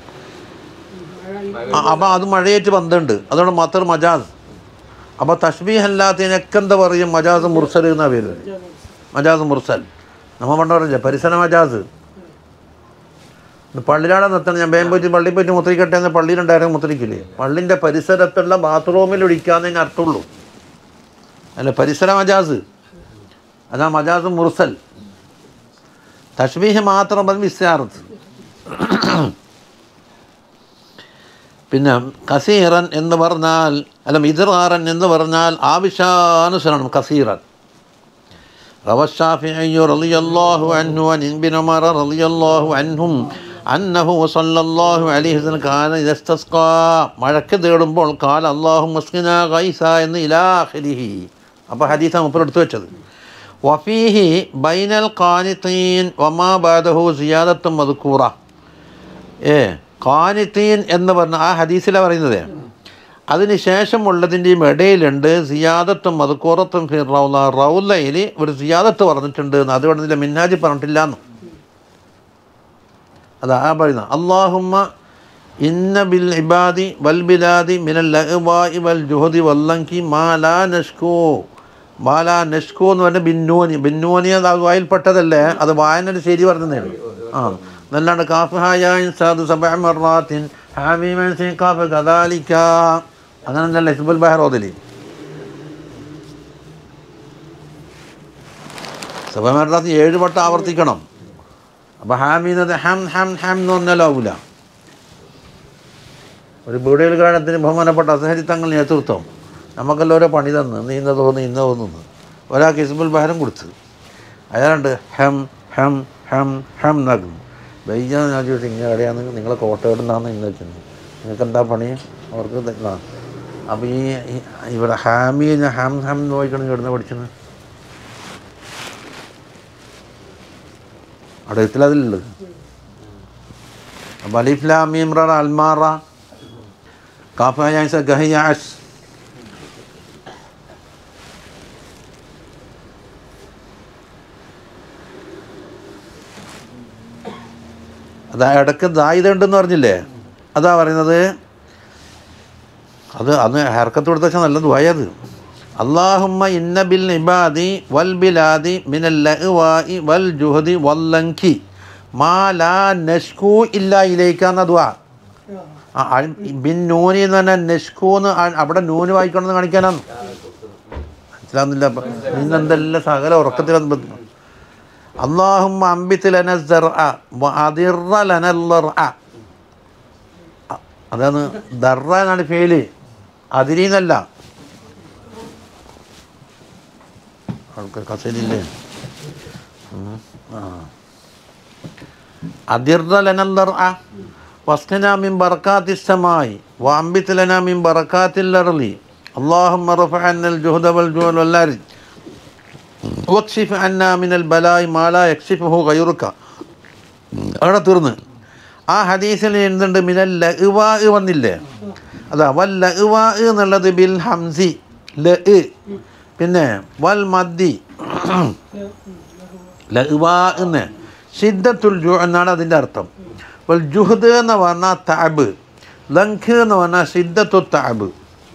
അപ്പം അത് മഴയേറ്റ് ബന്ധമുണ്ട് അതുകൊണ്ട് മത്തർ മജാസ് അപ്പോൾ തഷ്ബീഹ് അല്ലാത്തതിനൊക്കെ എന്താ പറയും മജാസ് മുർസൽ എന്നാ പേര് മജാസ് മുർസൽ നമ്മൾ പണ്ട് പറഞ്ഞില്ലേ പരിസര മജാസ് പള്ളിയിലാണ് നിർത്തണം ഞാൻ വേഗം പോയിട്ട് പള്ളിയിൽ പോയിട്ട് മുത്തിരിക്കട്ടെ എന്ന് പള്ളിയിലുണ്ടായിരുന്നു മുത്തിരിക്കില്ലേ പള്ളിൻ്റെ പരിസരത്തുള്ള ബാത്റൂമിൽ ഒഴിക്കാന്നതിന് അർത്ഥമുള്ളൂ അല്ല പരിസര മജാസ് അതാ മജാസ് മുർസൽ തഷ്ബീഹ് മാത്രം അത് വിസ്യാറത്ത് പിന്നെ കസീറൻ എന്ന് പറഞ്ഞാൽ അല്ല മിതിറാറൻ എന്ന് പറഞ്ഞാൽ ആവശ്യാനുസരണം കസീറൻ روى الشافعي رضي الله عنه عن ابن عمر رضي الله عنهم أنه صلى الله عليه وسلم كان إذا استسقى മഴക്ക് തേടുമ്പോൾ കാല അള്ളാഹു മസ്കിന ഗൈസ എന്ന് ഇലാഖിരിഹി അപ്പോൾ ഹദീസാണ് മുപ്പർ എടുത്തു വെച്ചത് വഫീഹി ബൈനൽ ഖാനിത്തീൻ വമാ ബാദഹു സിയാദത്തും മതുക്കൂറ ഏ ഖാനിത്തീൻ എന്ന് പറഞ്ഞ ആ ഹദീസിലാണ് പറയുന്നത് അതിന് ശേഷമുള്ളതിൻ്റെയും ഇടയിലുണ്ട് സിയാദത്തും മതുക്കൂറത്തും ഫി റൗല റൗലയിൽ ഒരു സിയാദത്ത് പറഞ്ഞിട്ടുണ്ട് എന്ന് അതുകൊണ്ട് ഇതിൻ്റെ മിന്നാജി പറഞ്ഞിട്ടില്ല എന്ന് അതാ ആ പറയുന്ന അള്ളാഹുമ്മ ഇന്ന ബിൽ ഇബാദി വൽ ബിലാദി മിനൽ ലഹ്വായി വൽ ജുഹദി വല്ലങ്കി മാലാ നഷ്കോ മാലാ നഷ്കോ എന്ന് പറഞ്ഞാൽ ബിന്നൂനി ബിന്നൂനി അത് വായിൽപ്പെട്ടതല്ലേ അത് വായനയുടെ ശരി പറഞ്ഞതേ ഉള്ളൂ ആ എന്നല്ലാണ്ട് കാഫ് ഹായാൻ സാദ് സബ മറാത്തിൻ ഹാമീമൻ സി കാഫ് കദാലിക്ക അങ്ങനല്ല ഹിസ്ബുൽ ബഹർ ഓതലി സബ മറാത്ത് ഏഴ് വട്ടം ആവർത്തിക്കണം അപ്പോൾ ഹാമീന്നത് ഹം ഹം ഹം എന്ന് പറഞ്ഞാലാവൂല ഒരു ബീഡിയൽ ഗാനത്തിന് ബഹുമാനപ്പെട്ട അസഹരി തങ്ങൾ നേതൃത്വം നമുക്കെല്ലാം ഓരോ പണി തന്ന് നീ ഇന്ന തോന്നി ഇന്ന തോന്നുന്നു ഒരാൾക്ക് ഹിസ്ബുൽ ബഹരം കൊടുത്ത് അയാളുണ്ട് ഹം ഹം ഹം ഹം എന്നാക്കുന്നു വൈകാന്ന് ഞാൻ ചോദിച്ചു ഇങ്ങനെ എവിടെയാന്ന് നിങ്ങളെ കോട്ടയോടുന്നാന്ന് ഇന്ന് വെച്ചത് നിങ്ങൾക്ക് എന്താ പണി അവർക്ക് ഇതാ അപ്പോൾ ഈ ഈ- ഇവിടെ ഹാമി ഞാൻ ഹം ഹം എന്ന് വായിക്കണം കിടന്ന് പഠിച്ചത് അവിടെ എത്തിലതിലുള്ളത് അപ്പോൾ അലിഫ്ലാമീമ്ര അൽമാറ കാഫയാസ് ഗഹിയാസ് അത് ഇടയ്ക്ക് ദായിത ഉണ്ടെന്ന് പറഞ്ഞില്ലേ അതാ പറയുന്നത് അത് അന്ന് ഹർക്കത്ത് കൊടുത്ത വെച്ചാൽ നല്ല ദ്വയത് അള്ളാഹുമ്മ ഇന്ന ബിൽ ഇബാദി വൽ ബിലാദി മിനൽ ലഹ്വാഇ വൽ ജുഹദി വല്ലങ്കി മാ ലാ നഷ്കു ഇല്ല ഇലേക്കാന്ന ദ്വാ ആ, അൽ- ബിൻ നൂനി എന്ന് പറഞ്ഞാൽ നെഷ്കു എന്ന് ആ- അവിടെ നൂന് വായിക്കണമെന്ന് കാണിക്കാനാണ് മനസ്സിലാവുന്നില്ല അപ്പൊ ഇന്നെന്തെല്ലാം സകല ഉറക്കത്തിൽ അള്ളാഹുമ്മ അമ്പിത്തിലന അതാണ് ദർറ എന്നാണ് ഫേല് അതിരീന്നല്ല ആൾക്കാർ കസേലില്ലേ ഉം. ആ അതിർന്ന ലനല്ലർ വസ്കന മിൻ ബർക്കാത്തിസ്സമായി വാമ്പിത്ത് ലന മിൻ ബർക്കാത്തിൽ അർലി اللهم رفع عنا الجهد والجوع واللارج واكشف عنا من البلاء ما لا يكشفه غيرك അവിടെ തീർന്ന് ആ ഹദീസിൽ എന്തുണ്ട് മിനൽ ലഅ്വാ വന്നില്ലേ അതാ വൽ ലഅ്വാ എന്നുള്ളത് ബിൽ ഹംസി ല പിന്നെ വൽ മദ്ദി ലഅ്വാ എന്ന് ഷിദ്ദത്തുൽ ജു എന്നാണ് അതിൻ്റെ അർത്ഥം വൽ ജുഹദ് എന്ന് പറഞ്ഞാൽ താബ് ലങ്ക് എന്ന് പറഞ്ഞാൽ ഷിദ്ദത്തു താബ്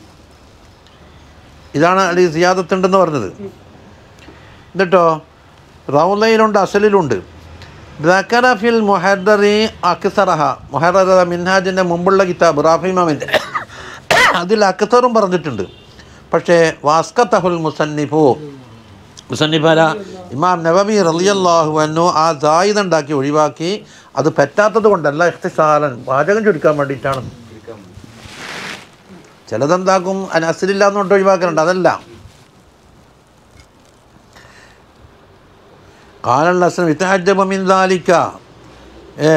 ഇതാണ് അടി സിയാദത്തുണ്ടെന്ന് പറഞ്ഞത് എന്നിട്ടോ റൗലയിലുണ്ട് അസലിലുണ്ട് ദക്കറ ഫിൽ മുഹദ്ദറി അക്സറഹ മുഹറ മിൻഹാജിൻ്റെ മുമ്പുള്ള കിതാബ് റാഫിമാമിൻ്റെ അതിൽ അക്സറും പറഞ്ഞിട്ടുണ്ട് പക്ഷേ വാസ്കത്തഹുൽ മുസന്നിഫു മുസന്നിഫല ഇമാം നബബി റളിയല്ലാഹു അന്നു ആ സായുധ ഉണ്ടാക്കി ഒഴിവാക്കി അത് പറ്റാത്തത് കൊണ്ടല്ല ഇഖ്തിസാലൻ പാചകം ചുരുക്കാൻ വേണ്ടിയിട്ടാണ് ചിലതെന്താക്കും അതിന് അസിലില്ല എന്നുകൊണ്ട് ഒഴിവാക്കലുണ്ട് അതല്ല കാലൽ അസനം ഇത്തഹജബമിൻ ദാലിക്ക ഏ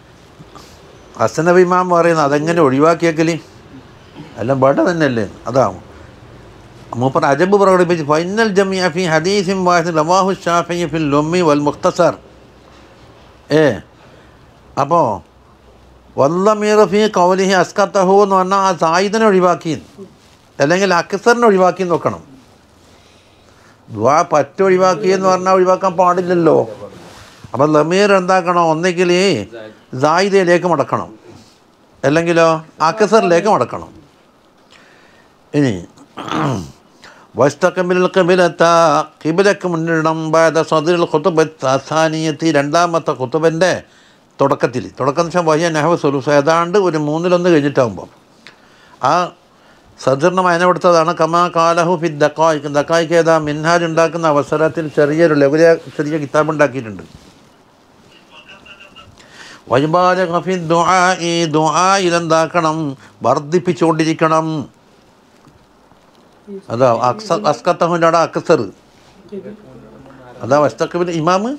അസനബ് ഇമാം പറയുന്നത് അതെങ്ങനെ ഒഴിവാക്കിയേക്കല് എല്ലാം വേണ്ട തന്നെയല്ലേ അതാവും മൂപ്പർ അജബ് പ്രകടിപ്പിച്ച് ഫൈനൽ ജമിയ ഫി ഹദീസിൻ വാഹിദ് ലവാഹു ഷാഫി ഫിൽ ലൊമ്മി വൽ മുഖ്തസർ ഏ അപ്പോൾ വല്ലമീർ ഫി കൗലിഹി അസ്കത്തഹു എന്ന് പറഞ്ഞാൽ ആ സായുധനെ ഒഴിവാക്കി അല്ലെങ്കിൽ അക്സറിനെ ഒഴിവാക്കി നോക്കണം ദ്വാ പറ്റ ഒഴിവാക്കി എന്ന് പറഞ്ഞാൽ ഒഴിവാക്കാൻ പാടില്ലല്ലോ അപ്പം ലമീർ എന്താക്കണം ഒന്നെങ്കിൽ സായുധയിലേക്ക് മടക്കണം അല്ലെങ്കിലോ അക്സറിലേക്ക് മടക്കണം ഇനി വസ്തക്കബിൽ കിബിലത്ത കിബിലക്ക് മുന്നിടണം ബാദ സദുൽ ഖുത്തുബത്താനിയത്തി രണ്ടാമത്തെ ഖുത്തുബൻ്റെ തുടക്കത്തിൽ തുടക്കം എന്ന് വെച്ചാൽ വഹിയ നെഹവ് സുലുസ് ഏതാണ്ട് ഒരു മൂന്നിലൊന്ന് കഴിഞ്ഞിട്ടാകുമ്പോൾ ആ സദറിന് മയനപ്പെടുത്തതാണ് കമാ കാലഹു ഫി ദക്കായിക്ക് ദക്കായിക്ക് ഏതാ മിൻഹാജ് ഉണ്ടാക്കുന്ന അവസരത്തിൽ ചെറിയൊരു ലഘുല ചെറിയ കിതാബ് ഉണ്ടാക്കിയിട്ടുണ്ട് വൈബാല കഫി ദുആ ഈ ദുആയിൽ എന്താക്കണം വർദ്ധിപ്പിച്ചുകൊണ്ടിരിക്കണം അതാ അക്സ അസ്കത്തഹുൻ്റെ അവിടെ അക്സർ അതാ വസ്തക്കബിൽ ഇമാമ്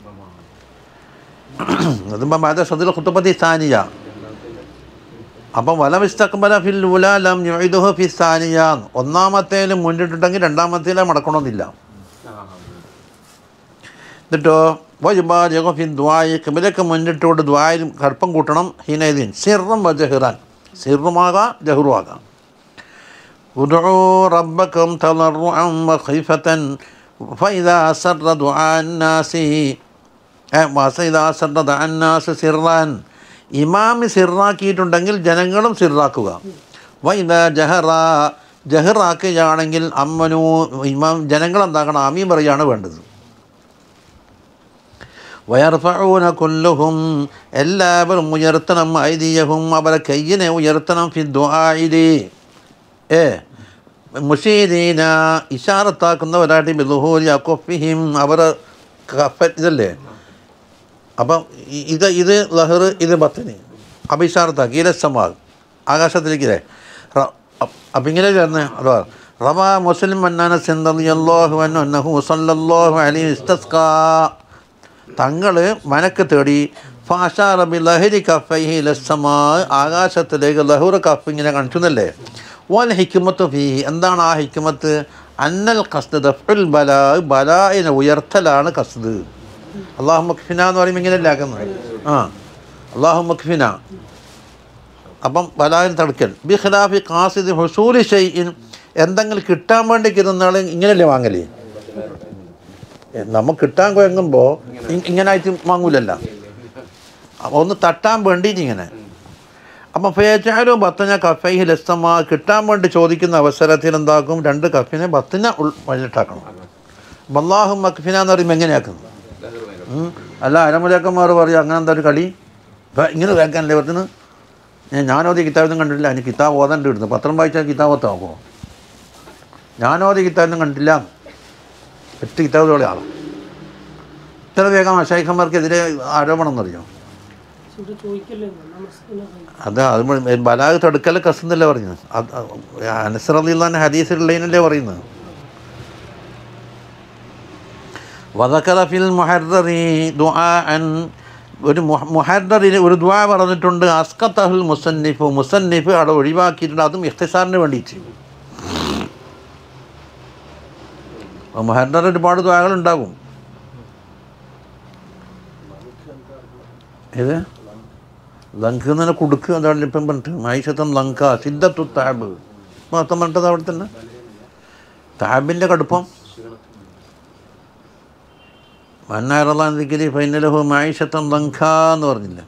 അതുമ്പോൾ മാത സദുൽ ഖുത്തുബത്തി സാനിയ അപ്പം വലം ഇസ്തക്ബല ഫിൽ ഉലാലം യുഇദുഹു ഫി സാനിയ ഒന്നാമത്തേലും മുന്നിട്ടുണ്ടെങ്കിൽ രണ്ടാമത്തേലും മടക്കണമെന്നില്ല എന്നിട്ടോ വജുബാജോ ഫി ദ്വായി കിബിലക്ക് മുന്നിട്ടുകൊണ്ട് ദ്വായിൽ കടുപ്പം കൂട്ടണം ഹീനൈദീൻ സിറും വജഹിറാൻ സിറുമാകാം ജഹുറുമാകാം ادعوا ربكم تضرعا وخيفة فإذا سر دعاء الناس فإذا سر دعاء الناس سرا ഇമാമി സിറാക്കിയിട്ടുണ്ടെങ്കിൽ ജനങ്ങളും സിറാക്കുക വൈദ ജഹറ ജഹറാക്കുകയാണെങ്കിൽ അമ്മനു ഇമാം ജനങ്ങൾ എന്താക്കണം അമീം പറയുകയാണ് വേണ്ടത് വയർഫഊന കുല്ലുഹും എല്ലാവരും ഉയർത്തണം ഐതിയഹും അവരെ കയ്യിനെ ഉയർത്തണം ഫി ദുആഇലി ഏ മുഷീദീന ഇഷാറത്താക്കുന്നവരായിട്ട് ബിദുഹൂരി അക്കൊഫിഹിം അവർ കഫ ഇതല്ലേ അപ്പം ഇ- ഇത് ഇത് ലഹർ ഇത് ബത്തനി അപ്പം ഇഷാറത്താക്കി ഇലസമാ ആകാശത്തിലേക്കില്ലേ അപ്പം ഇങ്ങനെ ചേർന്ന് അതാ റവാ മുസ്ലിം അന്നാന സിന്ദല്ലാഹു അന്നഹു സല്ലല്ലാഹു അലൈഹി ഇസ്തസ്കാ തങ്ങൾ മനക്ക് തേടി ഫാഷാറബി ലഹരി കഫൈഹി ലസ്സമാ ആകാശത്തിലേക്ക് ലഹുർ കഫ് ഇങ്ങനെ കാണിച്ചെന്നല്ലേ വൽ ഹിക്കുമത്ത് ഫീ എന്താണ് ആ ഹിക്കുമത്ത് അന്നൽ കസ്ത് ദഫുൽ ബലാ ബലായിനെ ഉയർത്തലാണ് കസ്ത് അള്ളാഹു മഖ്ഫിന എന്ന് പറയുമ്പോൾ ഇങ്ങനെയല്ലേ ആക്കുന്നത് ആ അള്ളാഹു മഖ്ഫിന അപ്പം ബലായിൽ തടുക്കൽ ബി ഖിലാഫി ഖാസിദ് ഹുസൂലി ഷെയ്ഇൻ എന്തെങ്കിലും കിട്ടാൻ വേണ്ടി കിരുന്നാൾ ഇങ്ങനെയല്ലേ വാങ്ങല് ഏ, നമുക്ക് കിട്ടാൻ കുഴങ്ങുമ്പോൾ ഇങ്ങനെ ആയിട്ട് വാങ്ങൂലല്ല അപ്പൊ ഒന്ന് തട്ടാൻ വേണ്ടിയിട്ട് ഇങ്ങനെ അപ്പം ഫേച്ചാലും ബത്തന കഫൈഹി ലസ്തമാ കിട്ടാൻ വേണ്ടി ചോദിക്കുന്ന അവസരത്തിൽ എന്താക്കും രണ്ട് കഫിനെ ബത്തിന ഉൾ വഴിയിട്ടാക്കണം ബല്ലാഹു മക്ഫിന എന്ന് പറയുമ്പോൾ എങ്ങനെയാക്കുന്നു ഉം. അല്ല അരമുലക്കന്മാർ പറയും അങ്ങനെ എന്താ ഒരു കളി ഇപ്പം ഇങ്ങനെ കേൾക്കാനല്ലേ പറ്റുന്നത് ഞാൻ ഞാനോതി കിതാബൊന്നും കണ്ടിട്ടില്ല അതിന് കിതാബ് ഓതണ്ട് ഇടുന്നു പത്രം വായിച്ചാൽ കിതാബ് ഒത്താകുമോ ഞാനോതി കിതാബൊന്നും കണ്ടിട്ടില്ല ഒറ്റ കിതാബ് ആളാണ് ഇത്ര വേഗം അഷൈഖന്മാർക്കെതിരെ ആരോപണം എന്നറിയോ ഇവിടെ ചോദിക്കല്ലേ നമസ്കാരം അത് അത് മുഴുവൻ ബലാഗ് തടുക്കൽ കസെന്നല്ലേ പറഞ്ഞത് അത് അനസറിൽ ഹദീസിലുള്ളതിനല്ലേ പറയുന്നത് വദക്കറ ഫിൽ മുഹററി ദുആഅൻ ഒരു മുഹററിന് ഒരു ദുആ പറഞ്ഞിട്ടുണ്ട് അസ്കത്തഹുൽ മുസന്നിഫ് മുസന്നിഫ് അവിടെ ഒഴിവാക്കിയിട്ടുണ്ട് അതും ഇഖ്തിസാറിന് വേണ്ടിയിട്ട് മുഹറർ ഒരുപാട് ദ്വാകളുണ്ടാകും ഏത് ലങ്ക് എന്ന് പറഞ്ഞാൽ കുടുക്ക് അതാണ് ഇപ്പം പറഞ്ഞിട്ട് മൈഷത്തം ലങ്ക സിദ്ധത്തു താബ് മൊത്തം പറഞ്ഞത് അവിടെ തന്നെ താബിൻ്റെ കടുപ്പം മന്നാറല്ലാൻ ദിക്കരി ഫൈനലഹു മൈഷത്തം ലങ്ക എന്ന് പറഞ്ഞില്ല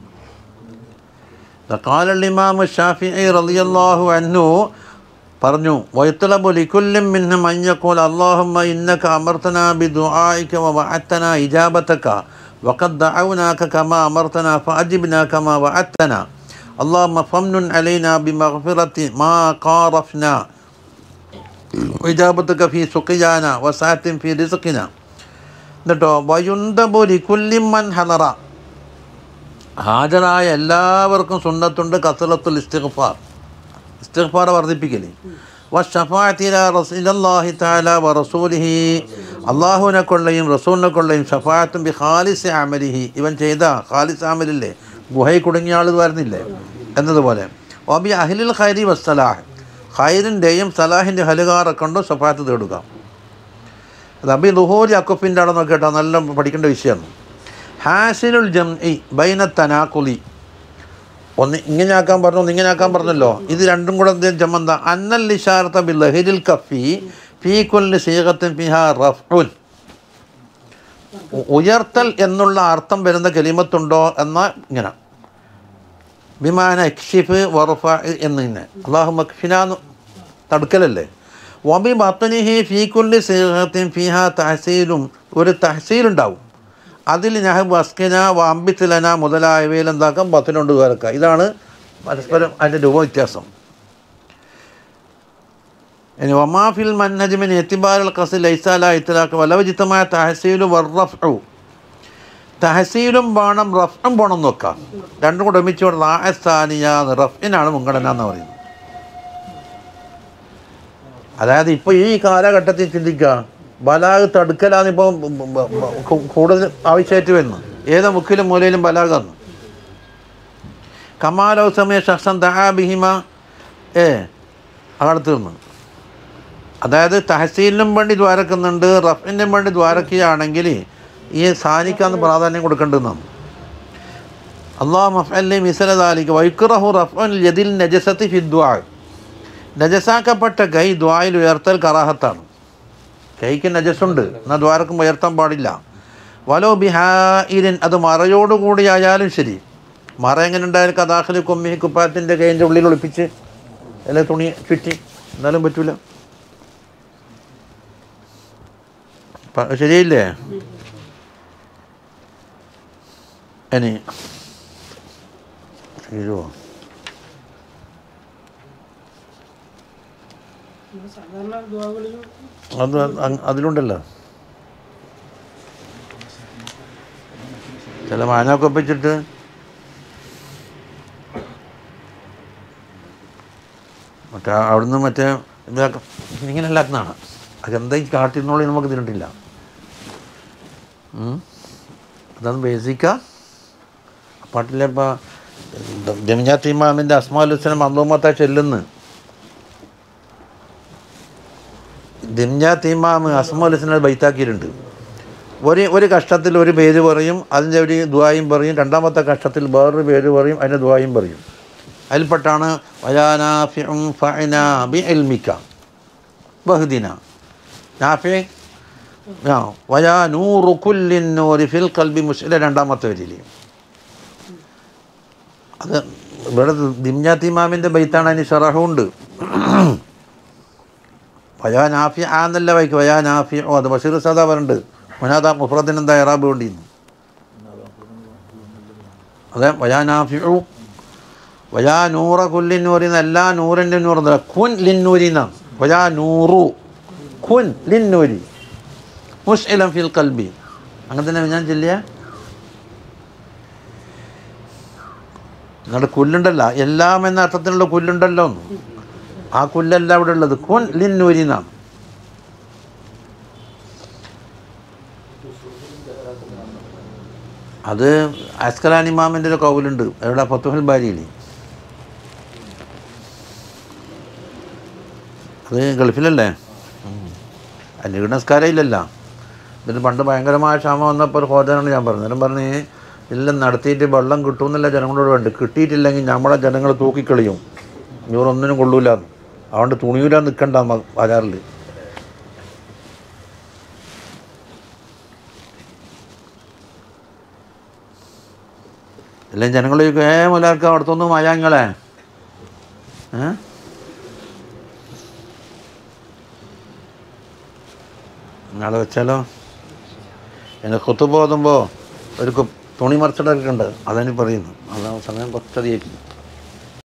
قال الإمام الشافعي رضي الله عنه പറഞ്ഞു വയത്തലബു ലിക്കുല്ലും മിന്നും അഞ്ഞക്കോൽ അള്ളാഹുമ്മ ഇന്നക അമർത്തന ബി ദുആഇക വ വഅത്തന ഇജാബതക വഖദ് ദഅവനാക കമാ അമർത്തന ഫഅജിബ്ന കമാ വഅത്തന اللهم فمن علينا بمغفرة ما قارفنا وإجابتك في سقيانا وسعة في رزقنا എന്നിട്ടോ വയുന്തബു ലിക്കുല്ലിമ്മൻ ഹലറ ഹാജരായ എല്ലാവർക്കും സുന്നത്തുണ്ട് കസലത്തുൽ ഇസ്തിഗ്ഫാർ ഇസ്തിഗ്ഫാർ വർദ്ധിപ്പിക്കല് വഷഫാത്തില റസൂലല്ലാഹി തആല വ റസൂലിഹി അള്ളാഹുവിനെ കൊള്ളയും റസൂലിനെ കൊള്ളയും ഷഫാത്തും ബി ഖാലിസ് അമലിഹി ഇവൻ ചെയ്ത ഖാലിസ് അമലില്ലേ ഗുഹയിൽ കുടുങ്ങിയ ആൾ വരുന്നില്ലേ എന്നതുപോലെ ഒബി അഹ്ലിൽ ഖൈരി വസ്സലാഹ് ഖൈറിൻ്റെയും സലാഹിൻ്റെ ഹലുകാറെ കൊണ്ട് ഷഫാത്ത് തേടുക അത് അബി ദുഹൂരി അക്കുഫിൻ്റെ അവിടെ നോക്കിയിട്ടോ നല്ല പഠിക്കേണ്ട വിഷയമാണ് ഹാസിനുൽ ജം ഇ ബൈന തനാക്കുലി ഒന്ന് ഇങ്ങനെ ആക്കാൻ പറഞ്ഞു ഒന്ന് ഇങ്ങനെ ആക്കാൻ പറഞ്ഞല്ലോ ഇത് രണ്ടും കൂടെ എന്ത് ജമ്മന്ത അന്നൽ ഇഷാർത്ത ബി ലഹിരിൽ കഫി ഫീ കുല്ലി സീഗത്തിൻ ഫിഹ റഫ്ഉൻ ഉ- ഉയർത്തൽ എന്നുള്ള അർത്ഥം വരുന്ന കലിമത്തുണ്ടോ എന്ന ഇങ്ങനെ ബിമാന എക്ഷിഫ് വറുഫ എന്നിങ്ങനെ അള്ളാഹു മക്ഷിനാന്ന് തടുക്കലല്ലേ വബി ബത്തനിഹി ഫീ കുല്ലി സീഗത്തിൻ ഫിഹ തഹസീലും ഒരു തഹസീലുണ്ടാവും അതിൽ നഹബ് അസ്കിന വാമ്പിത്തിലന മുതലായവയിൽ എന്താക്കാം ബത്തിനുണ്ട് വരക്ക ഇതാണ് പരസ്പരം അതിൻ്റെ രൂപ വ്യത്യാസം ഇനി വമാഫിൽ മന്നജ്മിൻ എത്തിബാറുൽ ഖസ് ലൈസാല ഇത്തലാക്ക് വലവജിത്തമായ തഹസീലു വർറഫു തഹസീലും വേണം റഫും വേണം എന്ന് നോക്കാം രണ്ടും കൂടെ ഒരുമിച്ച് റാസ്ഥാനിയ റഫിനാണ് മുൻഗണന എന്ന് പറയുന്നത് അതായത് ഇപ്പോൾ ഈ കാലഘട്ടത്തിൽ ചിന്തിക്കുക ബലാഗ് തടുക്കലാണ് ഇപ്പോൾ കൂടുതൽ ആവശ്യമായിട്ട് വരുന്നത് ഏത് മുക്കിലും മൂലയിലും ബലാഗാണ് കമാലോ സമയ ഷഖ്സൻ ദഹാബിഹിമ ഏ അവിടെ തീർന്നു അതായത് തഹസീലിനും വേണ്ടി ദ്വാരക്കുന്നുണ്ട് റഫിനും വേണ്ടി ദ്വാരക്കുകയാണെങ്കിൽ ഈ സാനിക്കാന്ന് പ്രാധാന്യം കൊടുക്കേണ്ടതെന്നാണ് അള്ളാഹ് മഫല്ലി മിസലദാലിക്ക് വൈക്കുറഹു റഫ്അൻ യദിൽ നജസത്തി ഫിദ്വാ നജസാക്കപ്പെട്ട കൈ ദ്വായിൽ ഉയർത്തൽ കറാഹത്താണ് കൈക്ക് നജസുണ്ട് എന്നാൽ ദ്വാരക്കും ഉയർത്താൻ പാടില്ല വലോ ബിഹായിരൻ അത് മറയോടുകൂടി ആയാലും ശരി മറ എങ്ങനെ ഉണ്ടായാലും കഥാഹലി കൊമ്മി കുപ്പായത്തിൻ്റെ കൈൻ്റെ ഉള്ളിൽ ഒളിപ്പിച്ച് അല്ലെ തുണി ചുറ്റി എന്നാലും പറ്റൂല പ- ശരിയില്ലേ ഇനി തീരുമോ നമ്മൾ സാധാരണ ദുവാകളിലും അത് അ- അതിലുണ്ടല്ലോ ചില മാനൊക്കെ ഒപ്പിച്ചിട്ട് മറ്റേ അവിടുന്ന് മറ്റേ ഇതാക്ക ഇങ്ങനെ അല്ലാക്കുന്നതാണ് അതെന്താ ഈ കാട്ടിരുന്നോളി നമുക്ക് തിന്നിട്ടില്ല ഉം. അതാണ് ബേസിക്ക പാട്ടിലെ ഇപ്പോൾ ജമിജാത്ത് ഇമാമിൻ്റെ അസ്മാലുസ്ലം അന്തോമത്ത ചെല്ലുന്നു ദിംജാത്ത് ഇമാം അസ്മാലുസ്ലിനെ ബൈത്താക്കിയിട്ടുണ്ട് ഒരു ഒരു കഷ്ടത്തിൽ ഒരു പേര് പറയും അതിൻ്റെ ഒരു ദ്വായും പറയും രണ്ടാമത്തെ കഷ്ടത്തിൽ വേറൊരു പേര് പറയും അതിൻ്റെ ദ്വായും പറയും അതിൽപ്പെട്ടാണ് വയാനാഫിഉം ഫഅന ബി ഇൽമിക ബഹ്ദിന നാഫി ആ വയാ നൂറു കുല്ലിൻ നൂരി ഫിൽ കൽബി മുസ്ലിം രണ്ടാമത്തെ വരിയിൽ അത് ഇവിടെ ദിംജാത്ത് ഇമാമിൻ്റെ ബൈത്താണ് അതിന് ഷറഹുണ്ട് വയാ നാഫി ആ എന്നല്ല വായിക്കും വയാ നാഫി ഓ അത് ബഷീർ സാദാ പറഞ്ഞിട്ട് മുനാദ മുഫ്രദിന് എന്താ ഇറാബ് വേണ്ടിയിരുന്നു അതെ വയാ നാഫി വയാ നൂറ കുല്ലിൻ നൂറി എല്ലാ നൂറിൻ്റെ നൂറ് എന്നല്ല കുൻ ലിന്നൂരി എന്നാണ് വയാ നൂറു കുൻ ലിന്നൂരി മുസ്ഇലം ഫിൽ കൽബി അങ്ങനെ തന്നെ ഞാൻ ചെല്ലിയ നിങ്ങളുടെ കുല്ലുണ്ടല്ല എല്ലാം എന്ന അർത്ഥത്തിലുള്ള കുല്ലുണ്ടല്ലോ ഒന്ന് ആ കുല്ലല്ല അവിടെ ഉള്ളത് കുൻ ലിന്നൂരി എന്നാണ് അത് അസ്കലാൻ ഇമാമിൻ്റെ ഒരു കൗലുണ്ട് എവിടെ ഫത്തുഹൽ ബാരിയിൽ അത് ഗൾഫിലല്ലേ അന്യഗണ നമസ്കാരം ഇല്ലല്ല ഇതിന് പണ്ട് ഭയങ്കരമായ ക്ഷാമം വന്നപ്പോൾ ഒരു ഹോദനാണ് ഞാൻ പറഞ്ഞത് ഞാൻ പറഞ്ഞ് എല്ലാം നടത്തിയിട്ട് വെള്ളം കിട്ടുമെന്നല്ല ജനങ്ങളോട് വേണ്ട കിട്ടിയിട്ടില്ലെങ്കിൽ നമ്മളെ ജനങ്ങൾ തൂക്കിക്കളിയും ഇവരൊന്നിനും കൊള്ളൂല അതുകൊണ്ട് തുണിയൂല നിൽക്കണ്ട വരാറിൽ എല്ലാം ജനങ്ങൾ ചോദിക്കും, ഏ മുലാർക്ക് അവിടുത്തൊന്നും മയാങ്ങളെ ഏ നാളെ വെച്ചാലോ എന്നെ കൊത്തു പോകുമ്പോൾ ഒരു കു- തുണി മറിച്ചിടൊക്കെ ഉണ്ട് അതാണ് പറയുന്നു അതാണ് സമയം കുറച്ചധികം